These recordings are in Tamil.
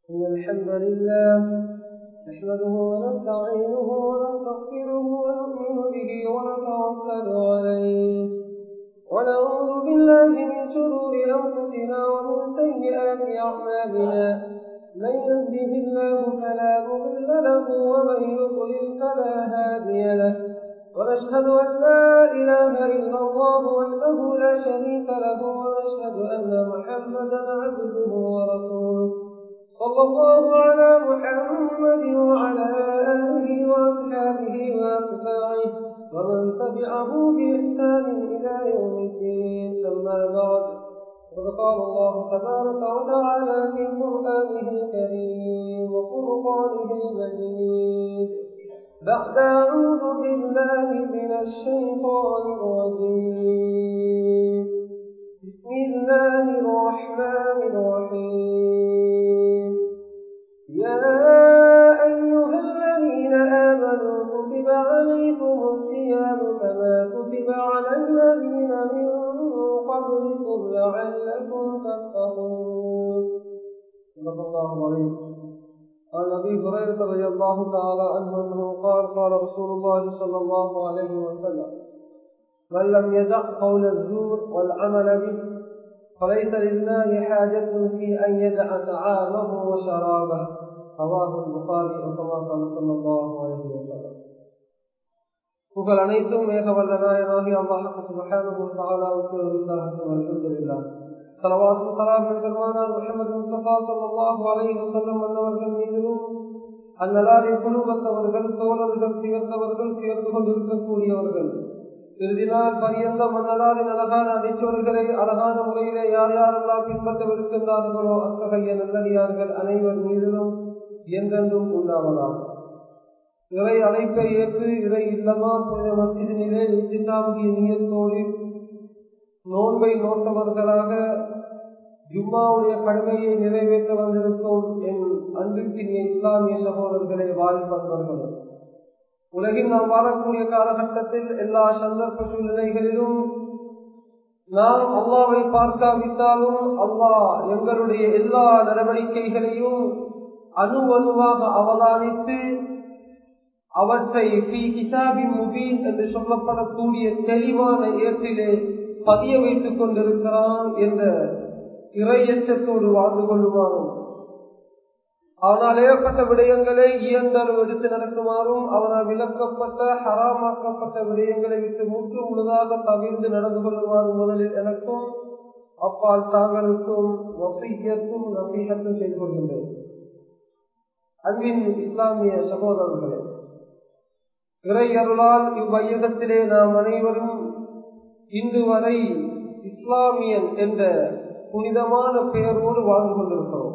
إن الحمد لله نحمده ونستعينه ونستغفره ونؤمن به ونتوكل عليه ونعوذ بالله من شرور أنفسنا ومن سيئات أعمالنا من يهده الله فلا مضل له ومن يضلل فلا هادي له ونشهد أن لا إله إلا الله وحده لا شريك له ونشهد أن محمدا عبده ورسوله صلى الله على محمد وعلى آله وأصحابه وأتباعه ومن تبعه بإحسان إلى يوم الدين أما بعد وقد قال الله تبارك وتعالى في قرآنه الكريم وفرقانه المجيد بعد أعوذ بالله من الشيطان الرجيم بسم الله الرحمن الرحيم يا أيها الذين آمنوا كتب عليكم الصيام كما كتب على الذين من قبلكم لعلكم تتقون صدق الله عليه عن ابي هريره رضي الله تعالى عنه انه قال قال رسول الله صلى الله عليه وسلم من لم يدع قول الزور والعمل به فليس لله حاجة في أن يدع طعامه وشرابه رواه البخاري وكما قال صلى الله عليه وسلم புகழ் அனைத்தும் மேக வல்ல நாயனாகி அல்லாஹ் சுபஹானஹு தஆலாவுக்கு உரித்தாகட்டும் அல்ஹம்துலில்லாஹ் ஸலவாத்தும் ஸலாமும் பெருமானார் முஹம்மது முஸ்தஃபா ஸல்லல்லாஹு அலைஹி வஸல்லம் அன்னவர்கள் மீதிலும் அந்நலாரின் குழுவத்தவர்கள் தோழர்கள் சேர்ந்தவர்கள் சேர்ந்து கொண்டிருக்கக்கூடியவர்கள் இறுதி நாள் பரியந்த மன்னலாரின் அழகான அடிச்சோர்களை அழகான முறையிலே யார் யாரெல்லாம் பின்பற்றவிருக்கின்றார்களோ அத்தகைய நல்லடியார்கள் அனைவர் மீதிலும் என்றென்றும் உண்டாவதாம் இறை அழைப்பை ஏற்று இறை இல்லமா புனித மத்தியிலே இத்தினாமுகிய நீயத்தோடு நோன்பை நோட்டவர்களாக ஜும்மாவுடைய கடமையை நிறைவேற்ற வந்திருக்கும் என் அன்பிற்கினிய இஸ்லாமிய சகோதரர்களே வாய்ப்பவர்கள் உலகில் நாம் வாழக்கூடிய காலகட்டத்தில் எல்லா சந்தர்ப்ப சூழ்நிலைகளிலும் நாம் அல்லாவை பார்க்காவிட்டாலும் அல்லாஹ் எங்களுடைய எல்லா நடவடிக்கைகளையும் அணு அணுவாக அவதானித்து அவற்றை முபீன் என்று சொல்லப்படக்கூடிய தெளிவான ஏற்றிலே பதிய வைத்துக் கொண்டிருக்கிறான் என்ற இறையச்சத்தோடு வாழ்ந்து கொள்ளுமாறும் அவனால் ஏற்பட்ட விடயங்களை இயந்தளவு எடுத்து நடக்குமாறும் அவனால் விளக்கப்பட்ட ஹராமாக்கப்பட்ட விடயங்களை விட்டு முற்று முழுதாக தவிர்த்து நடந்து கொள்ளுமாறும் முதலில் எனக்கும் அப்பால் தாங்களுக்கும் வசீகத்தும் நம்பீகத்தும் செய்து கொள்கின்றேன் அன்பின் இஸ்லாமிய சகோதரர்களே இறை அருளால் இவ்வையகத்திலே நாம் அனைவரும் இன்று வரை இஸ்லாமியன் என்ற புனிதமான பெயரோடு வாழ்ந்து கொண்டிருக்கிறோம்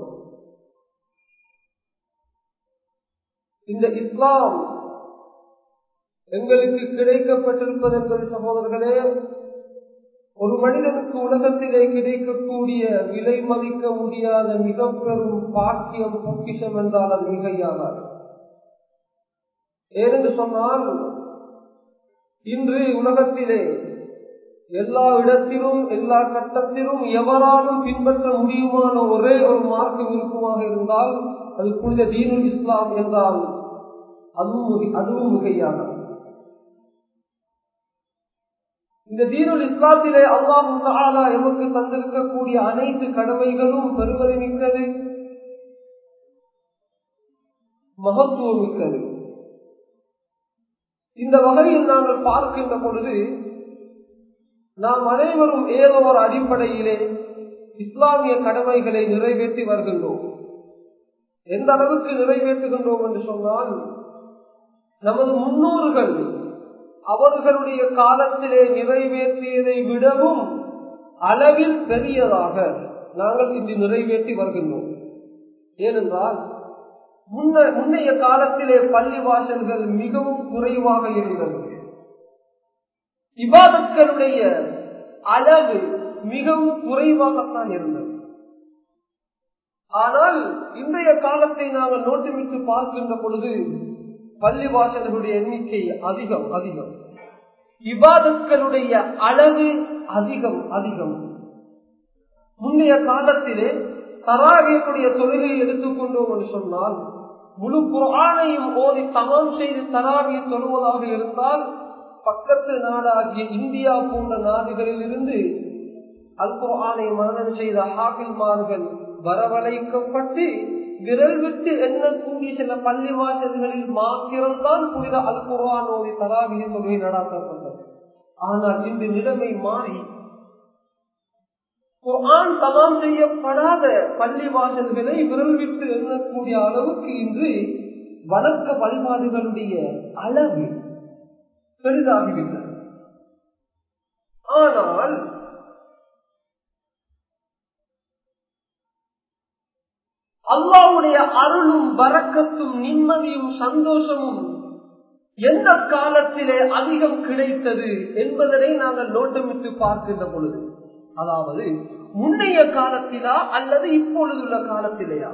இந்த இஸ்லாம் எங்களுக்கு கிடைக்கப்பட்டிருப்பது என்பது சகோதரர்களே ஒரு மனிதனுக்கு உலகத்திலே கிடைக்கக்கூடிய விலை மதிக்க முடியாத மிக பெரும் பாக்கியம் பொக்கிஷம் என்றால் அது மிகையாகாது ஏனென்று சொன்னால் இன்று உலகத்திலே எல்லா இடத்திலும் எல்லா கட்டத்திலும் எவராலும் பின்பற்ற முடியுமான ஒரே ஒரு மார்க்கம் இருக்குமாக இருந்தால் அது புனித தீனுல் இஸ்லாம் என்றால் அதுவும் அதுவும் மிகையாக இந்த தீனுல் இஸ்லாத்திலே அல்லாஹு எமக்கு தந்திருக்கக்கூடிய அனைத்து கடமைகளும் பெருமதி மிக்கது மகத்துவம் மிக்கது இந்த வகையில் நாங்கள் பார்க்கின்ற பொழுது நாம் அனைவரும் ஏதோ ஒரு அடிப்படையிலே இஸ்லாமிய கடமைகளை நிறைவேற்றி வருகின்றோம் எந்த அளவுக்கு நிறைவேற்றுகின்றோம் என்று சொன்னால் நமது முன்னோர்கள் அவர்களுடைய காலத்திலே நிறைவேற்றியதை விடவும் அளவில் பெரியதாக நாங்கள் இன்று நிறைவேற்றி வருகின்றோம் ஏனென்றால் முன்ன முன்னைய காலத்திலே பள்ளி வாசல்கள் மிகவும் குறைவாக இருந்தது இவாதங்களுடைய அளவு மிகவும் குறைவாகத்தான் இருந்தது ஆனால் இன்றைய காலத்தை நாங்கள் நோட்டுவிட்டு பார்க்கின்ற பொழுது பள்ளி வாசல்களுடைய எண்ணிக்கை அதிகம் அதிகம் இவாதங்களுடைய அளவு அதிகம் அதிகம் முன்னைய காலத்திலே தராவியக்கூடிய தொழுகையை எடுத்துக்கொண்டோம் என்று சொன்னால் முழு குரானையும் ஓதி தமம் செய்து தராவியை தொழுவதாக இருந்தால் பக்கத்து நாடாகிய இந்தியா போன்ற நாடுகளில் இருந்து அல் குரானை மரணம் செய்த ஹாபில்மார்கள் வரவழைக்கப்பட்டு விரல் விட்டு எண்ணக்கூடிய சில பள்ளி வாசல்களில் மாத்திரம்தான் புனித அல் குரான் ஓதி தராவிய தொழுகை நடாத்தப்பட்டது ஆனால் இந்த நிலைமை மாறி குரான் தமாம் செய்யப்படாத பள்ளி வாசல்களை விரல் விட்டு எண்ணக்கூடிய அளவுக்கு இன்று வணக்க வழிபாடுகளுடைய அளவு பெரிதாகிவிட்டது ஆனால் அல்லாவுடைய அருளும் வரக்கத்தும் நிம்மதியும் சந்தோஷமும் எந்த காலத்திலே அதிகம் கிடைத்தது என்பதனை நாங்கள் நோட்டமிட்டு பார்க்கின்ற பொழுது அதாவது முன்னைய காலத்திலா அல்லது இப்பொழுதுள்ள காலத்திலேயா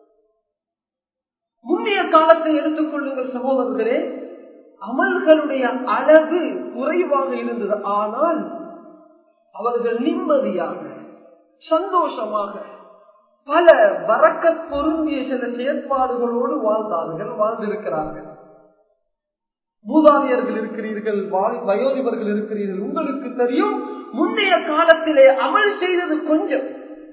முன்னைய காலத்தை எடுத்துக்கொள்ளுங்கள் சகோதரர்களே அமல்களுடைய அளவு குறைவாக இருந்தது ஆனால் அவர்கள் நிம்மதியாக சந்தோஷமாக பல வரக்க பொருந்திய சில செயற்பாடுகளோடு வாழ்ந்தார்கள் வாழ்ந்திருக்கிறார்கள் மூதாதையர்கள் இருக்கிறீர்கள் வயோதிபர்கள் இருக்கிறீர்கள் உங்களுக்கு தெரியும் முந்தைய காலத்திலே அமல் செய்தது கொஞ்சம்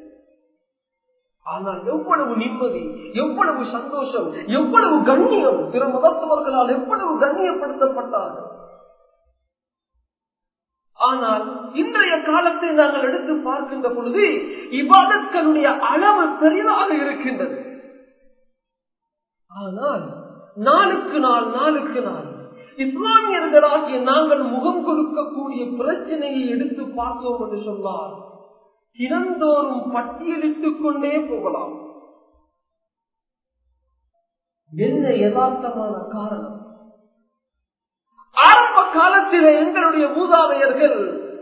ஆனால் எவ்வளவு நிம்மதி எவ்வளவு சந்தோஷம் எவ்வளவு கண்ணியம் பிற மதத்தவர்களால் எவ்வளவு கண்ணியப்படுத்தப்பட்டார்கள் ஆனால் இன்றைய காலத்தை நாங்கள் எடுத்து பார்க்கின்ற பொழுது இவ்வாதங்களுடைய அளவு பெரிதாக இருக்கின்றது ஆனால் நாளுக்கு நாள் நாளுக்கு நாள் இஸ்லாமியர்களாகிய நாங்கள் முகம் கொடுக்கக்கூடிய பிரச்சனையை எடுத்து பார்த்தோம் என்று சொன்னால் தினந்தோறும் பட்டியலிட்டுக் கொண்டே போகலாம் என்ன யதார்த்தமான காரணம் ஆரம்ப காலத்தில் எங்களுடைய மூதாதையர்கள்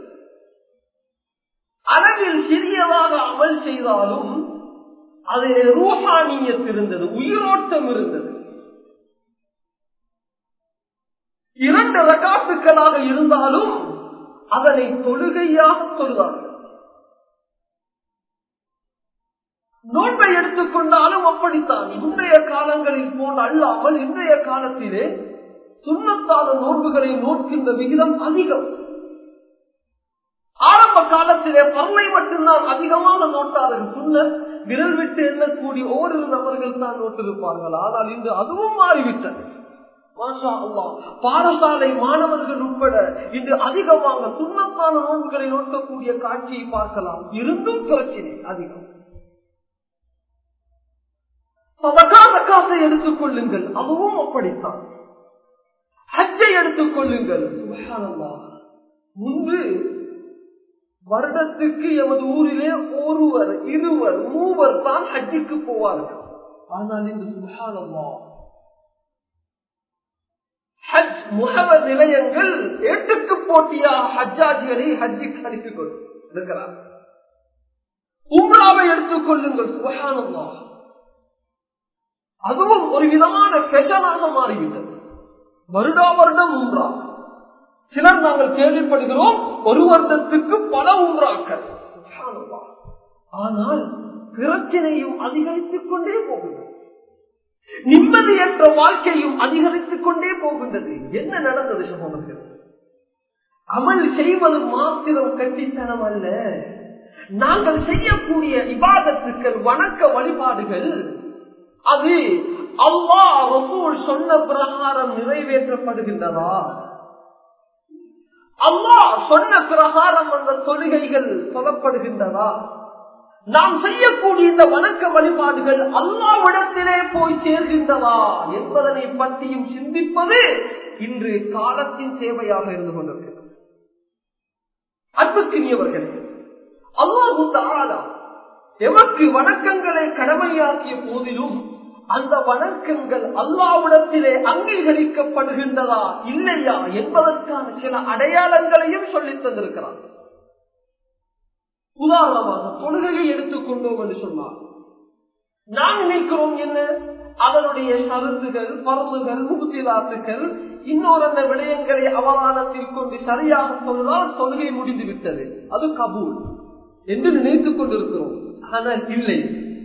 அளவில் சிறியதாக அமல் செய்தாலும் அதில் ரூஹானியத் இருந்தது உயிரோட்டம் இருந்தது இரண்டு ரகாத்துக்களாக இருந்தாலும் அதனை தொழுகையாக தொழுதார்கள் நோன்பை எடுத்துக்கொண்டாலும் அப்படித்தான் இன்றைய காலங்களில் போல் அல்லாமல் இன்றைய காலத்திலே சுண்ணத்தான நோன்புகளை நோக்கின்ற விகிதம் அதிகம் ஆரம்ப காலத்திலே பல்லை மட்டும்தான் அதிகமாக நோட்டார்கள் சுண்ண விரல் விட்டு எண்ணக்கூடிய ஓரிரு நபர்கள் தான் நோட்டிருப்பார்கள் ஆனால் இன்று அதுவும் மாறிவிட்டது மாஷா அல்லா பாடசாலை மாணவர்கள் உட்பட இன்று அதிகமாக சுண்ணத்தான நோன்புகளை நோக்கக்கூடிய காட்சியை பார்க்கலாம் இருந்தும் பிரச்சனை அதிகம் சதகாத காசை எடுத்துக் கொள்ளுங்கள் அதுவும் அப்படித்தான் ஹஜ்ஜை எடுத்துக் கொள்ளுங்கள் முன்பு வருடத்துக்கு எமது ஊரிலே ஒருவர் இருவர் மூவர் தான் ஹஜ்ஜுக்கு போவார்கள் ஆனால் இன்று சுபஹானல்லா ஹஜ் முகவ நிலையங்கள் ஏட்டுக்கு போட்டியாக ஹஜ்ஜாஜிகளை ஹஜ்ஜுக்கு அனுப்பிக் கொண்டிருக்கிறார் உம்ராவை எடுத்துக் கொள்ளுங்கள் சுபஹானல்லா அதுவும் ஒரு விதமான பெஷனாக மாறிவிட்டது வருடா வருடம் உம்ரா சிலர் நாங்கள் கேள்விப்படுகிறோம் ஒரு வருடத்துக்கு பல உம்ராக்கள் ஆனால் பிரச்சனையும் அதிகரித்துக் கொண்டே போகின்றது நிம்மதியற்ற வாழ்க்கையும் அதிகரித்துக் கொண்டே போகின்றது என்ன நடந்தது சகோதரர்கள் அமல் செய்வது மாத்திரம் கட்டித்தனம் அல்ல நாங்கள் செய்யக்கூடிய இபாதத்துக்கள் வணக்க வழிபாடுகள் அது அல்லா ரசூல் சொன்ன பிரகாரம் நிறைவேற்றப்படுகின்றதா அல்லா சொன்ன பிரகாரம் அந்த தொழுகைகள் சொல்லப்படுகின்றதா நாம் செய்யக்கூடிய இந்த வணக்க வழிபாடுகள் அல்லாவிடத்திலே போய் சேர்கின்றதா என்பதனை பற்றியும் சிந்திப்பது இன்று காலத்தின் சேவையாக இருந்து கொண்டிருக்கிறது அன்புக்குரியவர்கள் அல்லாஹு தாரா எமக்கு வணக்கங்களை கடமையாக்கிய போதிலும் அந்த வணக்கங்கள் அல்லாவிடத்திலே அங்கீகரிக்கப்படுகின்றதா இல்லையா என்பதற்கான சில அடையாளங்களையும் சொல்லித் தந்திருக்கிறார் உதாரணமாக தொழுகையை எடுத்துக்கொண்டோம் என்று சொன்னார் நாம் நினைக்கிறோம் என்ன அதனுடைய சருந்துகள் பருந்துகள் முகுத்திலாத்துக்கள் இன்னொரு விடயங்களை அவதானத்தில் கொண்டு சரியாக சொல்வதால் தொழுகை முடிந்து விட்டது அது கபூல் என்று நினைத்துக் கொண்டிருக்கிறோம் ஆனால் இல்லை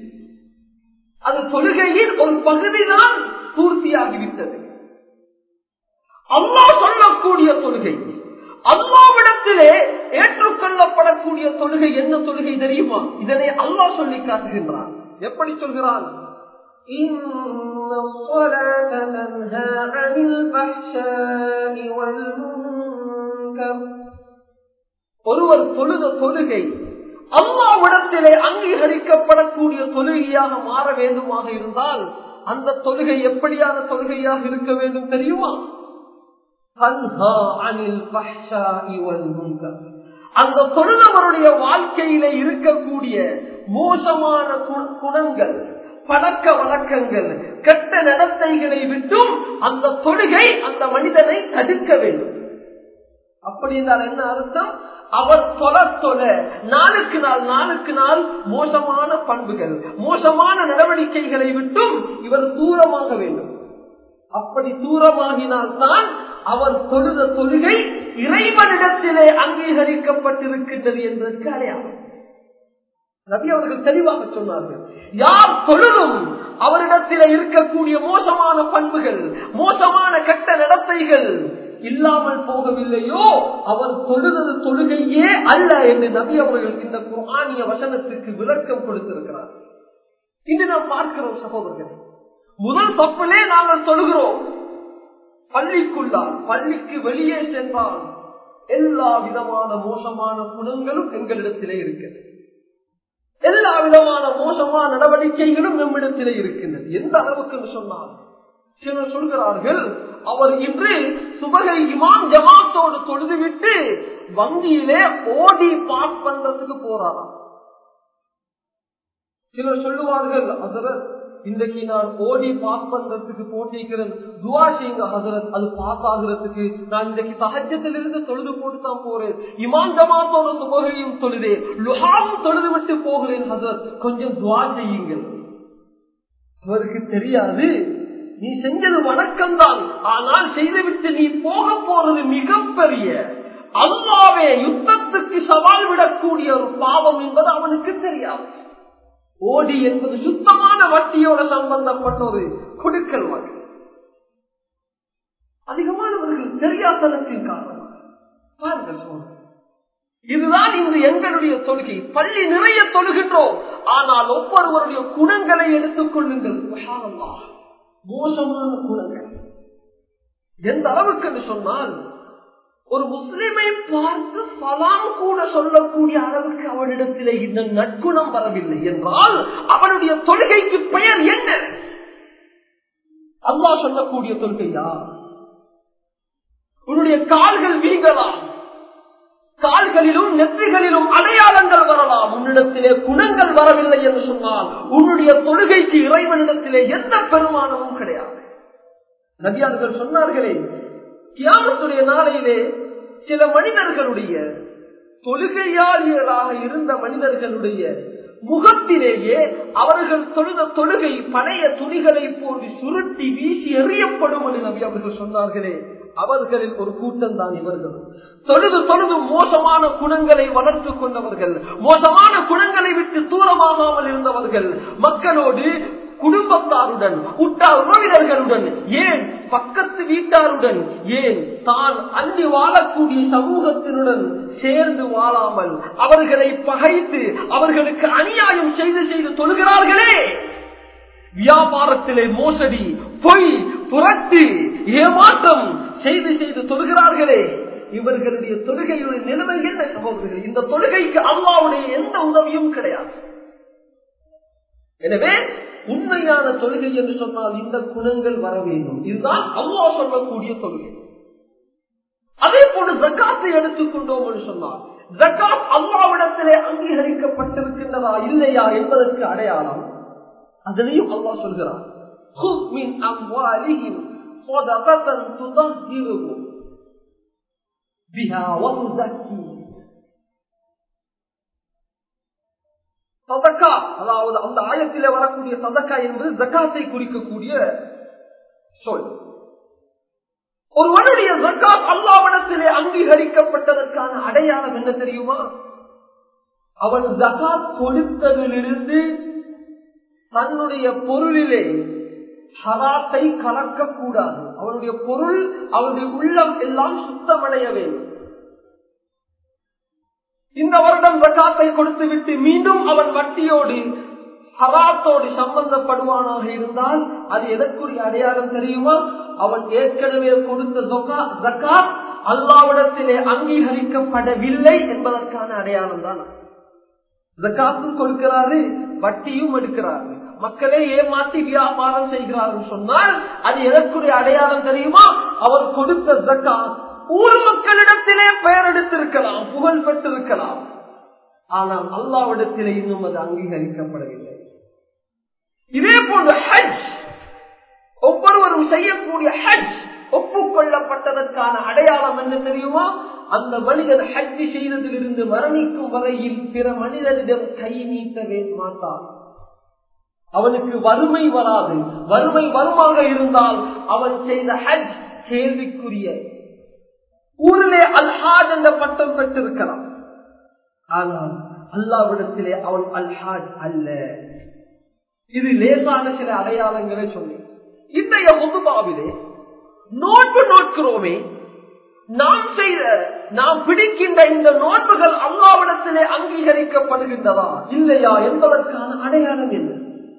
தொழுகையின் ஒரு பகுதிதான் பூர்த்தியாகிவிட்டது அல்லாஹ் சொல்லக்கூடிய தொழுகை அல்லாவிடத்திலே ஏற்றுக்கொள்ளப்படக்கூடிய தொழுகை என்ன தொழுகை தெரியுமா இதனை அல்லாஹ் சொல்லி காட்டுகின்றான் எப்படி சொல்கிறான் إن الصلاة تنهى عن الفحشاء والمنكر ஒருவர் தொழுத தொழுகை அல்லாவிடத்திலே அங்கீகரிக்கப்படக்கூடிய தொழுகையாக மாற வேண்டுமாக இருந்தால் அந்த தொழுகை எப்படியான தொழுகையாக இருக்க வேண்டும் தெரியுமா தன்ஹா அனில் ஃபஹ்ஷாஇ வல் முன்கர். அந்த தொழுதவருடைய வாழ்க்கையில இருக்கக்கூடிய மோசமான கு- குணங்கள் பழக்க வழக்கங்கள் கெட்ட நடத்தைகளை விட்டும் அந்த தொழுகை அந்த மனிதனை தடுக்க வேண்டும் அப்படி என்றால் என்ன அர்த்தம் அவர் தொல தொல நாளுக்கு நாள் நாளுக்கு நாள் மோசமான பண்புகள் மோசமான நடவடிக்கைகளை விட்டும் இவர் தூரமாக வேண்டும் அப்படி தூரமாகினால்தான் அவர் தொழுத தொழுகை இறைவனிடத்திலே அங்கீகரிக்கப்பட்டிருக்கின்றது என்பதற்கு அடையாளம் நபி அவர்கள் தெளிவாக சொன்னார்கள் யார் தொழுதும் அவரிடத்திலே இருக்கக்கூடிய மோசமான பண்புகள் மோசமான கெட்ட நடத்தைகள் இல்லாமல் போகவில்லையோ அவர் தொழுதது தொழுகையே அல்ல என்று நபி அவர்கள் இந்த குர்ஆனிய வசனத்துக்கு விளக்கம் கொடுத்திருக்கிறார் இன்று நாம் பார்க்கிறோம் சகோதரர்களே முதல் தப்பிலே நாங்கள் தொழுகிறோம் பள்ளிக்குள்ளால் பள்ளிக்கு வெளியே சென்றால் எல்லா விதமான மோசமான குணங்களும் எங்களிடத்திலே இருக்கிறது எல்லா விதமான மோசமான நடவடிக்கைகளும் நம்மிடத்திலே இருக்கின்றது எந்த அளவுக்கு என்று சொன்னால் சிலர் சொல்கிறார்கள் அவர் இன்று சுபகை இமாம் ஜமாத்தோடு தொழுதுவிட்டு வங்கியிலே ஓடி பாஸ் பண்றதுக்கு போறாராம் சிலர் சொல்லுவார்கள் ஹசரத் இன்றைக்கு நான் ஓடி பாஸ் பண்றதுக்கு போட்டிருக்கிறேன் துவா செய்யுங்க ஹசரத் அது பாஸ் ஆகுறதுக்கு நான் இன்றைக்கு சகஜத்திலிருந்து தொழுது போட்டு தான் போறேன் இமான் ஜமாத்தோட சுபகையும் தொழுதேன் லுஹாவும் தொழுது விட்டு போகிறேன் ஹசரத் கொஞ்சம் துவா செய்யுங்கள் அவருக்கு தெரியாது நீ செஞ்சது வணக்கம் தான் ஆனால் செய்துவிட்டு நீ போக போறது மிகப்பெரிய அல்லாவே யுத்தத்துக்கு சவால் விடக்கூடிய ஒரு பாவம் என்பது அவனுக்கு தெரியாது ஓடி என்பது சுத்தமான வட்டியோட சம்பந்தப்பட்ட ஒரு கொடுக்கல் வாக்கு அதிகமானவர்கள் தெரியாதனத்தின் காரணமாக பாருங்கள் சோழர் இதுதான் இன்று எங்களுடைய தொழுகை பள்ளி நிறைய தொழுகின்றோம் ஆனால் ஒவ்வொருவருடைய குணங்களை எடுத்துக் கொள்ளுங்கள் சுப்ஹானல்லாஹ். மோசமான குணங்கள் எந்த அளவுக்கு என்று சொன்னால் ஒரு முஸ்லிமை பார்த்து சலாம் கூட சொல்லக்கூடிய அளவுக்கு அவனிடத்திலே இந்த நற்குணம் வரவில்லை என்றால் அவனுடைய தொழுகைக்கு பெயர் என்ன அல்லாஹ் சொல்லக்கூடிய தொழுகையா உன்னுடைய கால்கள் வீங்கலாம் கால்களிலும் நெற்றிகளிலும் அடையாளங்கள் வரலாம் உன்னிடத்திலே குணங்கள் வரவில்லை என்று சொன்னால் உன்னுடைய தொழுகைக்கு இறைவனிடத்திலே எந்த பெருமானமும் கிடையாது நபியார்கள் சொன்னார்களே கியாமத்துடைய நாளையிலே சில மனிதர்களுடைய தொழுகையாளியராக இருந்த மனிதர்களுடைய முகத்திலேயே அவர்கள் தொழுத தொழுகை பழைய துணிகளை போன்று சுருட்டி வீசி எறியப்படும் என்று நபி அவர்கள் சொன்னார்களே அவர்களில் ஒரு கூட்டம் தான் இவர்கள் தொழுது தொழுது மோசமான குணங்களை வளர்த்துக் கொண்டவர்கள் மோசமான குணங்களை விட்டு தூரமாகாமல் இருந்தவர்கள் மக்களோடு குடும்பத்தாருடன் உற்றார் உறவினர்களுடன் ஏன் பக்கத்து வீட்டாருடன் ஏன் தான் அன்றி வாழக்கூடிய சமூகத்தினுடன் சேர்ந்து வாழாமல் அவர்களை பகைத்து அவர்களுக்கு அநியாயம் செய்து செய்து தொழுகிறார்களே வியாபாரத்திலே மோசடி பொய் புரட்டு ஏமாற்றம் செய்து செய்து தொழுகிறார்களே இவர்களுடைய தொழுகையுடைய நிலைமை என்ன சகோதரர்கள் இந்த தொழுகைக்கு அல்லாவுடைய எந்த உதவியும் கிடையாது எனவே உண்மையான தொழுகை என்று சொன்னால் இந்த குணங்கள் வர வேண்டும் இதுதான் அவ்வா சொல்லக்கூடிய தொழுகை அதே போல ஜக்காத்தை எடுத்துக்கொண்டோம் என்று சொன்னால் ஜக்காத் அல்லாவிடத்திலே அங்கீகரிக்கப்பட்டிருக்கின்றதா இல்லையா என்பதற்கு அடையாளம் அதனையும் அல்லா சொல்கிறார் خذ من أموالهم صدقة تطهرهم بها وتزكيهم சதக்கா அதாவது அந்த ஆயத்திலே வரக்கூடிய சதக்கா என்பது ஜக்காத்தை குறிக்கக்கூடிய சொல் ஒருவனுடைய ஜக்காத் அல்லாவிடத்திலே அங்கீகரிக்கப்பட்டதற்கான அடையாளம் என்ன தெரியுமா அவன் ஜக்காத் கொடுத்ததிலிருந்து தன்னுடைய பொருளிலே ஹராத்தை கலக்க கூடாது அவனுடைய பொருள் அவனுடைய உள்ளம் எல்லாம் சுத்தமடைய வேண்டும் இந்த வருடம் ஜக்காத்தை கொடுத்து விட்டு மீண்டும் அவன் வட்டியோடு ஹராத்தோடு சம்பந்தப்படுவானாக இருந்தால் அது எதற்குரிய அடையாளம் தெரியுமா அவன் ஏற்கனவே கொடுத்த ஜக்காத் அல்லாவிடத்திலே அங்கீகரிக்கப்படவில்லை என்பதற்கான அடையாளம் தான் ஜக்காத்தும் கொடுக்கிறாரு வட்டியும் எடுக்கிறாரு மக்களே ஏமாற்றி வியாபாரம் செய்கிறார்கள் சொன்னால் அது எதற்குரிய அடையாளம் தெரியுமா அவர் கொடுத்த ஜக்காத் ஊர் மக்களிடத்திலே பெயர் எடுத்திருக்கலாம் புகழ் பெற்றிருக்கலாம் ஆனால் அல்லாவிடத்திலே இன்னும் அது அங்கீகரிக்கப்படவில்லை இதே போன்ற ஹஜ் ஒவ்வொருவரும் செய்யக்கூடிய ஹஜ் ஒப்புக்கொள்ளப்பட்டதற்கான அடையாளம் என்ன தெரியுமா அந்த மனிதன் ஹஜ் செய்ததிலிருந்து மரணிக்கும் வரையில் பிற மனிதனிடம் கை நீட்டவே மாட்டான் அவனுக்கு வறுமை வராது வறுமை வருமாக இருந்தால் அவன் செய்த ஹஜ் கேள்விக்குரிய ஊரிலே அல்ஹாஜ் என்ற பட்டம் பெற்றிருக்கலாம் ஆனால் அல்லாவிடத்திலே அவன் அல்ஹாஜ் அல்ல இது லேசான சில அடையாளங்களை சொல்லி இன்றைய பொதுபாவிலே நோன்பு நோட்கிறோமே நாம் செய்த நாம் பிடிக்கின்ற இந்த நோன்புகள் அல்லாவிடத்திலே அங்கீகரிக்கப்படுகின்றதா இல்லையா என்பதற்கான அடையாளம் என்ன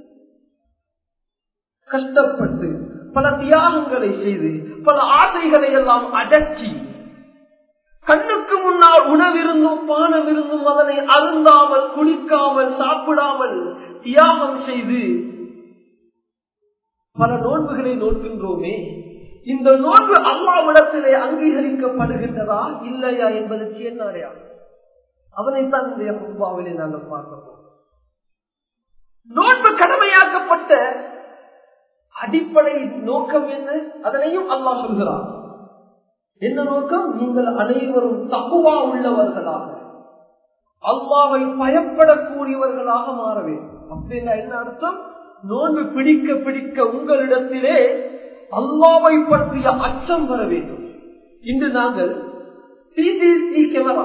கஷ்டப்பட்டு பல தியாகங்களை செய்து பல ஆசைகளை எல்லாம் அடக்கி கண்ணுக்கு முன்னால் உணவிருந்தும் பானமிருந்தும் அதனை அருந்தாமல் குளிக்காமல் சாப்பிடாமல் தியாகம் செய்து பல நோன்புகளை நோக்கின்றோமே இந்த நோன்பு அல்லாவிடத்திலே அங்கீகரிக்கப்படுகின்றதா இல்லையா என்பதற்கு என்ன அடையாளம் அதனைத்தான் இந்த புதுபாவிலே நாங்கள் பார்க்கிறோம் நோன்பு கடமையாக்கப்பட்ட அடிப்படை நோக்கம் என்ன அதனையும் அல்லாஹ் சொல்கிறார் என்ன நோக்கம் நீங்கள் அனைவரும் தகுவா உள்ளவர்களாக அல்லாவை பயப்படக்கூடியவர்களாக மாற வேண்டும் அப்படின்னா என்ன அர்த்தம் நோன்பு பிடிக்க பிடிக்க உங்களிடத்திலே அல்லாவை பற்றிய அச்சம் வர வேண்டும் இன்று நாங்கள் சிசிசி கேமரா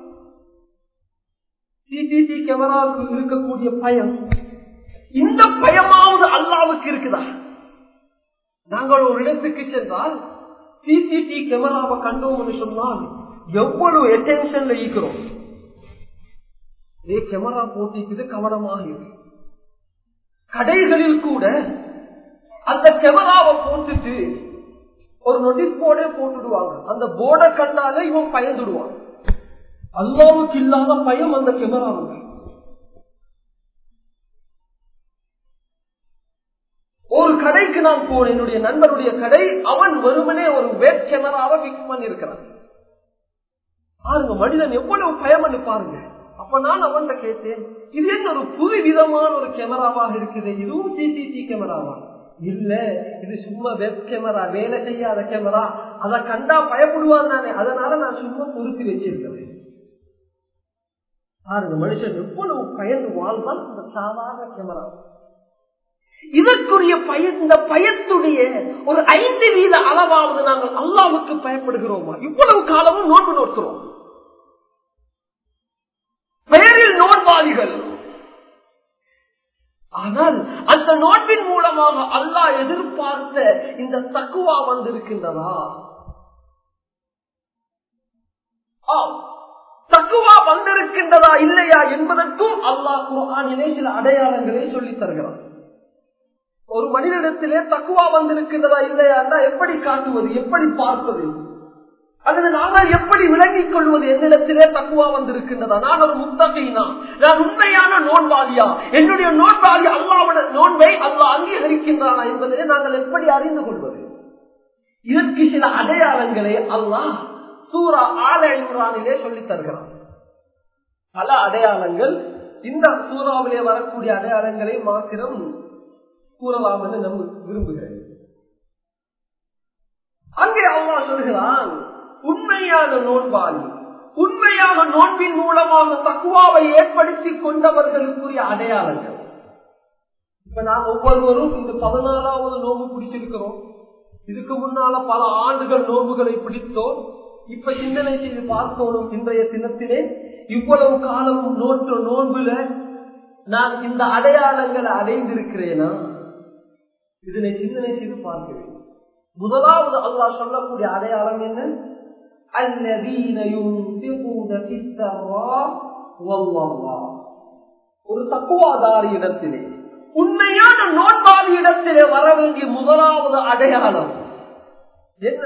சிசிசி கேமராவுக்கு இருக்கக்கூடிய பயம் இந்த பயமாவது அல்லாவுக்கு இருக்குதா நாங்கள் ஒரு இடத்துக்கு சென்றால் சிசிடி கேமராவை கண்டோம்னு சொன்னால் எவ்வளவு அட்டென்ஷன்ல ஈக்கிறோம் இதே கேமரா போட்டிக்குது கவனமாக இருக்கு கடைகளில் கூட அந்த கேமராவை போட்டுட்டு ஒரு நோட்டீஸ் போர்டே போட்டுடுவாங்க அந்த போர்டை கண்டாலே இவன் பயந்துடுவான் அல்லாவுக்கு இல்லாத பயம் அந்த கேமராவுக்கு ஒரு கடைக்கு நான் போனேன் என்னுடைய நண்பருடைய கடை அவன் வெறுமனே ஒரு வெப் கேமராவை பிக்ஸ் பண்ணி இருக்கிறான் பாருங்க மனிதன் எவ்வளவு பயமன்னு பாருங்க அப்ப நான் அவன்கிட்ட கேட்டேன் இது என்ன ஒரு புது விதமான ஒரு கேமராவாக இருக்குது இதுவும் சிசிடி கேமராவா இல்ல இது சும்மா வெப் கேமரா வேலை செய்யாத கேமரா அதை கண்டா பயப்படுவான் தானே அதனால நான் சும்மா பொருத்தி வச்சிருக்கிறேன் பாருங்க மனுஷன் எவ்வளவு பயந்து வாழ்வான் இந்த சாதாரண கேமரா இதற்குரிய பய இந்த பயத்துடைய ஒரு ஐந்து வீத அளவாவது நாங்கள் அல்லாவுக்கு பயப்படுகிறோமா இவ்வளவு காலமும் நோன்பு நோக்கிறோம் பெயரில் நோன்பாளிகள் ஆனால் அந்த நோன்பின் மூலமாக அல்லாஹ் எதிர்பார்த்த இந்த தக்குவா வந்திருக்கின்றதா ஆம் தக்குவா வந்திருக்கின்றதா இல்லையா என்பதற்கும் அல்லாஹ் குரானிலே சில அடையாளங்களை சொல்லித் தருகிறான் ஒரு மனிதனிடத்திலே தக்குவா வந்திருக்கின்றதா இல்லையா எப்படி காட்டுவது எப்படி பார்ப்பது அல்லது நாங்கள் எப்படி விளங்கிக் கொள்வது என்னிடத்திலே தக்குவா வந்திருக்கின்றதா நான் ஒரு முத்தகைனா நான் உண்மையான நோன்பாளியா என்னுடைய நோன்பாளி அல்லாவோட நோன்பை அல்லா அங்கீகரிக்கின்றானா என்பதை நாங்கள் எப்படி அறிந்து கொள்வது இதற்கு சில அடையாளங்களை அல்லாஹ் சூரா ஆல இம்ரானிலே சொல்லித் தருகிறான் பல அடையாளங்கள் இந்த சூறாவிலே வரக்கூடிய அடையாளங்களை மாத்திரம் கூறலாம் என்று நம்ப விரும்புகிறேன் அங்கே அம்மா சொல்கிறான் உண்மையான நோன்பாளி உண்மையாக நோன்பின் மூலமாக தக்குவாவை ஏற்படுத்தி கொண்டவர்களுக்குரிய அடையாளங்கள் இப்ப நாம் ஒவ்வொருவரும் இந்த பதினாலாவது நோன்பு பிடிச்சிருக்கிறோம் இதுக்கு முன்னால பல ஆண்டுகள் நோன்புகளை பிடித்தோம் இப்ப சிந்தனை செய்து பார்க்கணும் இன்றைய தினத்திலே இவ்வளவு காலமும் நோற்ற நோன்புல நான் இந்த அடையாளங்களை அடைந்திருக்கிறேனா இதனை சிந்தனை செய்து பார்க்க வேண்டும் முதலாவது அல்லாஹ் சொல்லக்கூடிய அடையாளம் என்ன الذين ينفقون في السراء والضراء ஒரு தக்குவாதாரி இடத்திலே உண்மையான நோன்பாளி இடத்திலே வர வேண்டிய முதலாவது அடையாளம் என்ன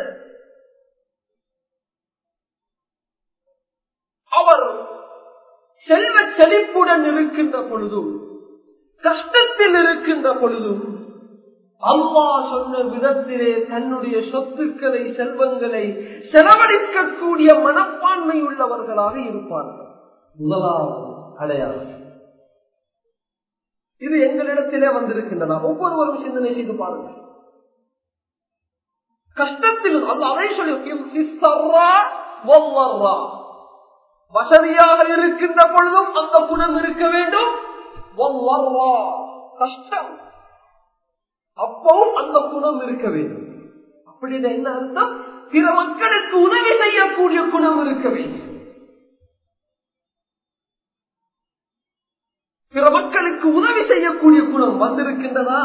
அவர் செல்வ செழிப்புடன் இருக்கின்ற பொழுதும் கஷ்டத்தில் இருக்கின்ற பொழுதும் அம்மா சொன்ன விதத்திலே தன்னுடைய சொத்துக்களை செல்வங்களை செலவழிக்கக்கூடிய மனப்பான்மை உள்ளவர்களாக இருப்பார்கள் முதலாவது அடையாளம் இது எங்களிடத்திலே வந்திருக்கின்றன ஒவ்வொருவரும் சிந்தனை செய்து பாருங்கள் கஷ்டத்தில் அல்ல அதை சொல்லி வசதியாக இருக்கின்ற பொழுதும் அந்த குணம் இருக்க வேண்டும் கஷ்டம் அப்பவும் அந்த குணம் இருக்க வேண்டும் அப்படின்னு என்ன அர்த்தம் பிற மக்களுக்கு உதவி செய்யக்கூடிய குணம் இருக்க வேண்டும் பிற மக்களுக்கு உதவி செய்யக்கூடிய குணம் வந்திருக்கின்றதா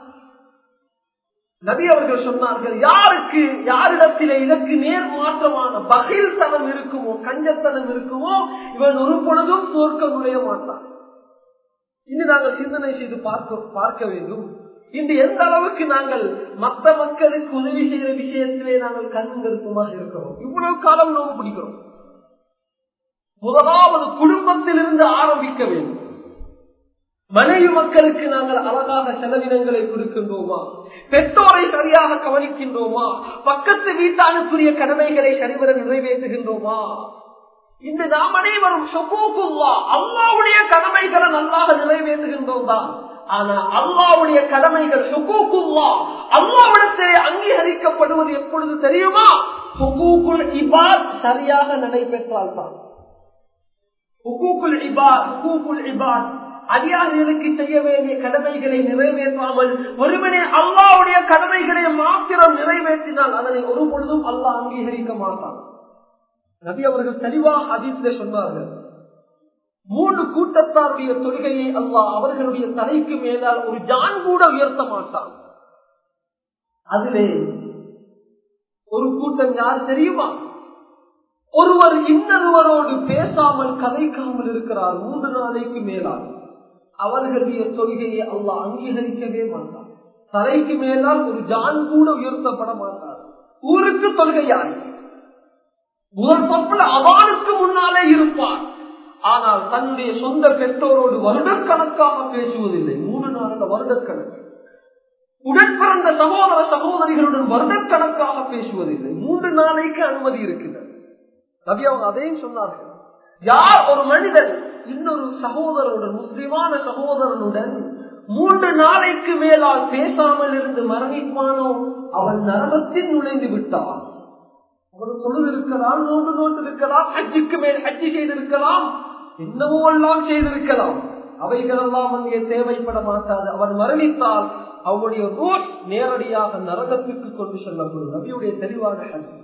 நபி அவர்கள் சொன்னார்கள் யாருக்கு யாரிடத்திலே இதற்கு நேர் மாற்றமான பகில் தனம் இருக்குமோ கஞ்சத்தனம் இருக்குமோ இவன் ஒரு பொழுதும் சோர்க்க நுழைய மாட்டான் இனி நாங்கள் சிந்தனை செய்து பார்க்க பார்க்க வேண்டும் இன்று எந்த அளவுக்கு நாங்கள் மற்ற மக்களுக்கு உதவி செய்கிற விஷயத்திலே நாங்கள் கண்கருப்பமாக இருக்கிறோம் இவ்வளவு காலம் நோவு பிடிக்கிறோம் முதலாவது குடும்பத்திலிருந்து ஆரம்பிக்க வேண்டும் மனைவி மக்களுக்கு நாங்கள் அழகாக செலவினங்களை கொடுக்கின்றோமா பெற்றோரை சரியாக கவனிக்கின்றோமா பக்கத்து வீட்டானுக்குரிய கடமைகளை சரிவர நிறைவேற்றுகின்றோமா இன்று நாம் அனைவரும் சொப்போக்குல்லா அல்லாவுடைய கடமைகளை நல்லாக நிறைவேற்றுகின்றோம் தான் ஆனா அல்லாவுடைய கடமைகள் சுகூக்குல்லா அல்லாவிடத்திலே அங்கீகரிக்கப்படுவது எப்பொழுது தெரியுமா சுகூக்குல் இபாத் சரியாக நடைபெற்றால் தான் அதிகாரிகளுக்கு செய்ய வேண்டிய கடமைகளை நிறைவேற்றாமல் ஒருவனே அல்லாவுடைய கடமைகளை மாத்திரம் நிறைவேற்றினால் அதனை ஒரு பொழுதும் அல்லாஹ் அங்கீகரிக்க மாட்டான் நபி அவர்கள் தெளிவாக அதிர்ச்சியை சொன்னார்கள் மூன்று கூட்டத்தாருடைய தொழுகையை அல்லாஹ் அவர்களுடைய தலைக்கு மேலால் ஒரு ஜான் கூட உயர்த்த மாட்டான் அதிலே ஒரு கூட்டம் யார் தெரியுமா ஒருவர் இன்னொருவரோடு பேசாமல் கதைக்காமல் இருக்கிறார் மூன்று நாளைக்கு மேலால் அவர்களுடைய தொழுகையை அல்லாஹ் அங்கீகரிக்கவே மாட்டார் தலைக்கு மேலால் ஒரு ஜான் கூட உயர்த்தப்பட மாட்டார் ஊருக்கு தொழுகையாய் முதல் தப்புல அவனுக்கு முன்னாலே இருப்பார் ஆனால் தன்னுடைய சொந்த பெற்றோரோடு வருடக்கணக்காக பேசுவதில்லை மூணு நாள் வருடக்கணக்கு உடன் பிறந்த சகோதர சகோதரிகளுடன் வருடக்கணக்காக பேசுவதில்லை மூன்று நாளைக்கு அனுமதி இருக்கின்றது நபி அவங்க அதையும் சொன்னார்கள் யார் ஒரு மனிதன் இன்னொரு சகோதரனுடன் முஸ்லிமான சகோதரனுடன் மூன்று நாளைக்கு மேலால் பேசாமல் இருந்து மரணிப்பானோ அவன் நரகத்தில் நுழைந்து விட்டான் அவர் தொழில் இருக்கலாம் நோண்டு நோண்டு இருக்கலாம் ஹஜ்ஜுக்கு மேல் ஹஜ்ஜி செய்திருக்கலாம் என்னவோ எல்லாம் செய்திருக்கலாம் அவைகளெல்லாம் அங்கே தேவைப்பட மாட்டாது அவன் மரணித்தால் அவனுடைய ரோட் நேரடியாக நரகத்திற்கு கொண்டு செல்லப்படும் நபியுடைய தெளிவான ஹஜ்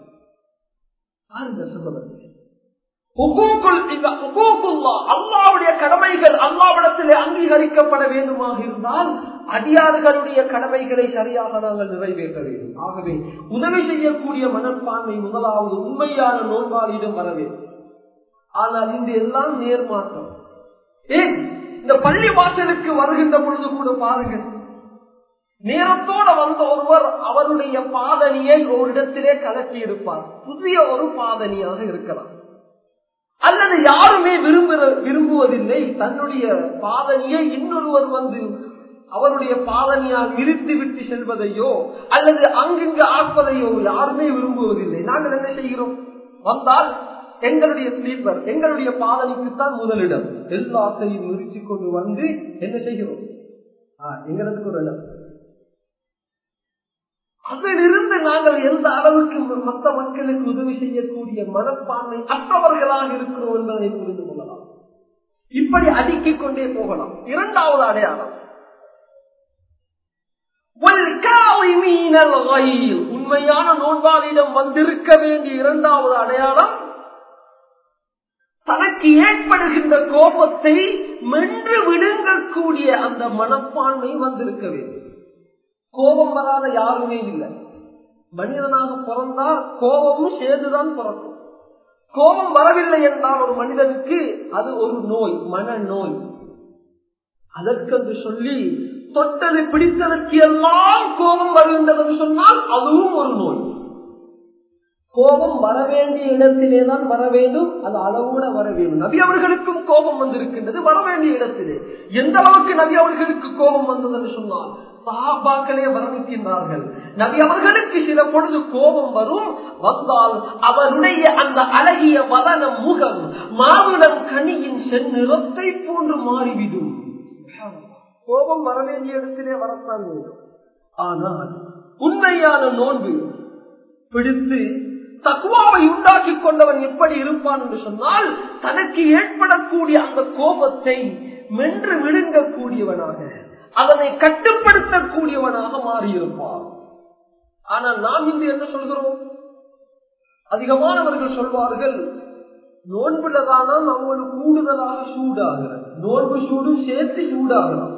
அல்லாவுடைய கடமைகள் அல்லாவிடத்திலே அங்கீகரிக்கப்பட வேண்டுமாக இருந்தால் அடியாறுகளுடைய கடமைகளை சரியாக நாங்கள் நிறைவேற்ற வேண்டும் ஆகவே உதவி செய்யக்கூடிய மனப்பான்மை முதலாவது உண்மையான நோன்பாளியிடம் வர வேண்டும் ஆனால் இந்த எல்லாம் நேர்மாற்றம் ஏன் இந்த பள்ளி வாசலுக்கு வருகின்ற பொழுது கூட பாருங்கள் நேரத்தோட வந்த ஒருவர் அவருடைய பாதணியை ஒரு இடத்திலே கலக்கி இருப்பார் புதிய ஒரு பாதணியாக இருக்கலாம் அல்லது யாருமே விரும்புகிற விரும்புவதில்லை தன்னுடைய பாதணியை இன்னொருவர் வந்து அவருடைய பாதணியால் இழுத்து விட்டு செல்வதையோ அல்லது அங்கிங்கு ஆட்பதையோ யாருமே விரும்புவதில்லை நாங்கள் என்ன செய்கிறோம் வந்தால் எங்களுடைய ஸ்லீப்பர் எங்களுடைய பாதணிக்குத்தான் முதலிடம் எல்லாத்தையும் நிறுத்தி கொண்டு வந்து என்ன செய்கிறோம் எங்களுக்கு ஒரு இடம் அதிலிருந்து நாங்கள் எந்த அளவுக்கு மற்ற மக்களுக்கு உதவி செய்யக்கூடிய மனப்பான்மை அற்றவர்களாக இருக்கிறோம் என்பதை புரிந்து கொள்ளலாம் இப்படி அடுக்கிக் கொண்டே போகலாம் இரண்டாவது அடையாளம் உண்மையான நோன்பாளிடம் வந்திருக்க வேண்டிய இரண்டாவது அடையாளம் தனக்கு ஏற்படுகின்ற கோபத்தை மென்று விழுங்கக்கூடிய அந்த மனப்பான்மை வந்திருக்க வேண்டும் கோபம் வராத யாருமே இல்லை மனிதனாக பிறந்தா கோபமும் சேர்ந்துதான் பிறக்கும் கோபம் வரவில்லை என்றால் ஒரு மனிதனுக்கு அது ஒரு நோய் மன நோய் அதற்கென்று சொல்லி தொட்டது பிடித்ததற்கு எல்லாம் கோபம் வருகின்றது சொன்னால் அதுவும் ஒரு நோய் கோபம் வர வேண்டிய இடத்திலே தான் வர வேண்டும் அது அளவோட வர வேண்டும் நபி அவர்களுக்கும் கோபம் வந்திருக்கின்றது வர வேண்டிய இடத்திலே எந்த அளவுக்கு நபி அவர்களுக்கு கோபம் வந்தது என்று சொன்னால் சஹாபாக்களே வர்ணிக்கின்றார்கள் நபி அவர்களுக்கு சில பொழுது கோபம் வரும் வந்தால் அவருடைய அந்த அழகிய வதன முகம் மாதுளம் கனியின் செந்நிறத்தை போன்று மாறிவிடும் கோபம் வர வேண்டிய இடத்திலே வரத்தான் வேண்டும் ஆனால் உண்மையான நோன்பு பிடித்து தக்குவாவை உண்டாக்கி கொண்டவன் எப்படி இருப்பான் என்று சொன்னால் தனக்கு ஏற்படக்கூடிய அந்த கோபத்தை மென்று விழுங்கக்கூடியவனாக அதனை கட்டுப்படுத்தக்கூடியவனாக மாறியிருப்பான் ஆனால் நாம் இன்று என்ன சொல்கிறோம் அதிகமானவர்கள் சொல்வார்கள் நோன்புலதானால் அவங்களுக்கு கூடுதலாக சூடாகிறார் நோன்பு சூடும் சேர்த்து சூடாகலாம்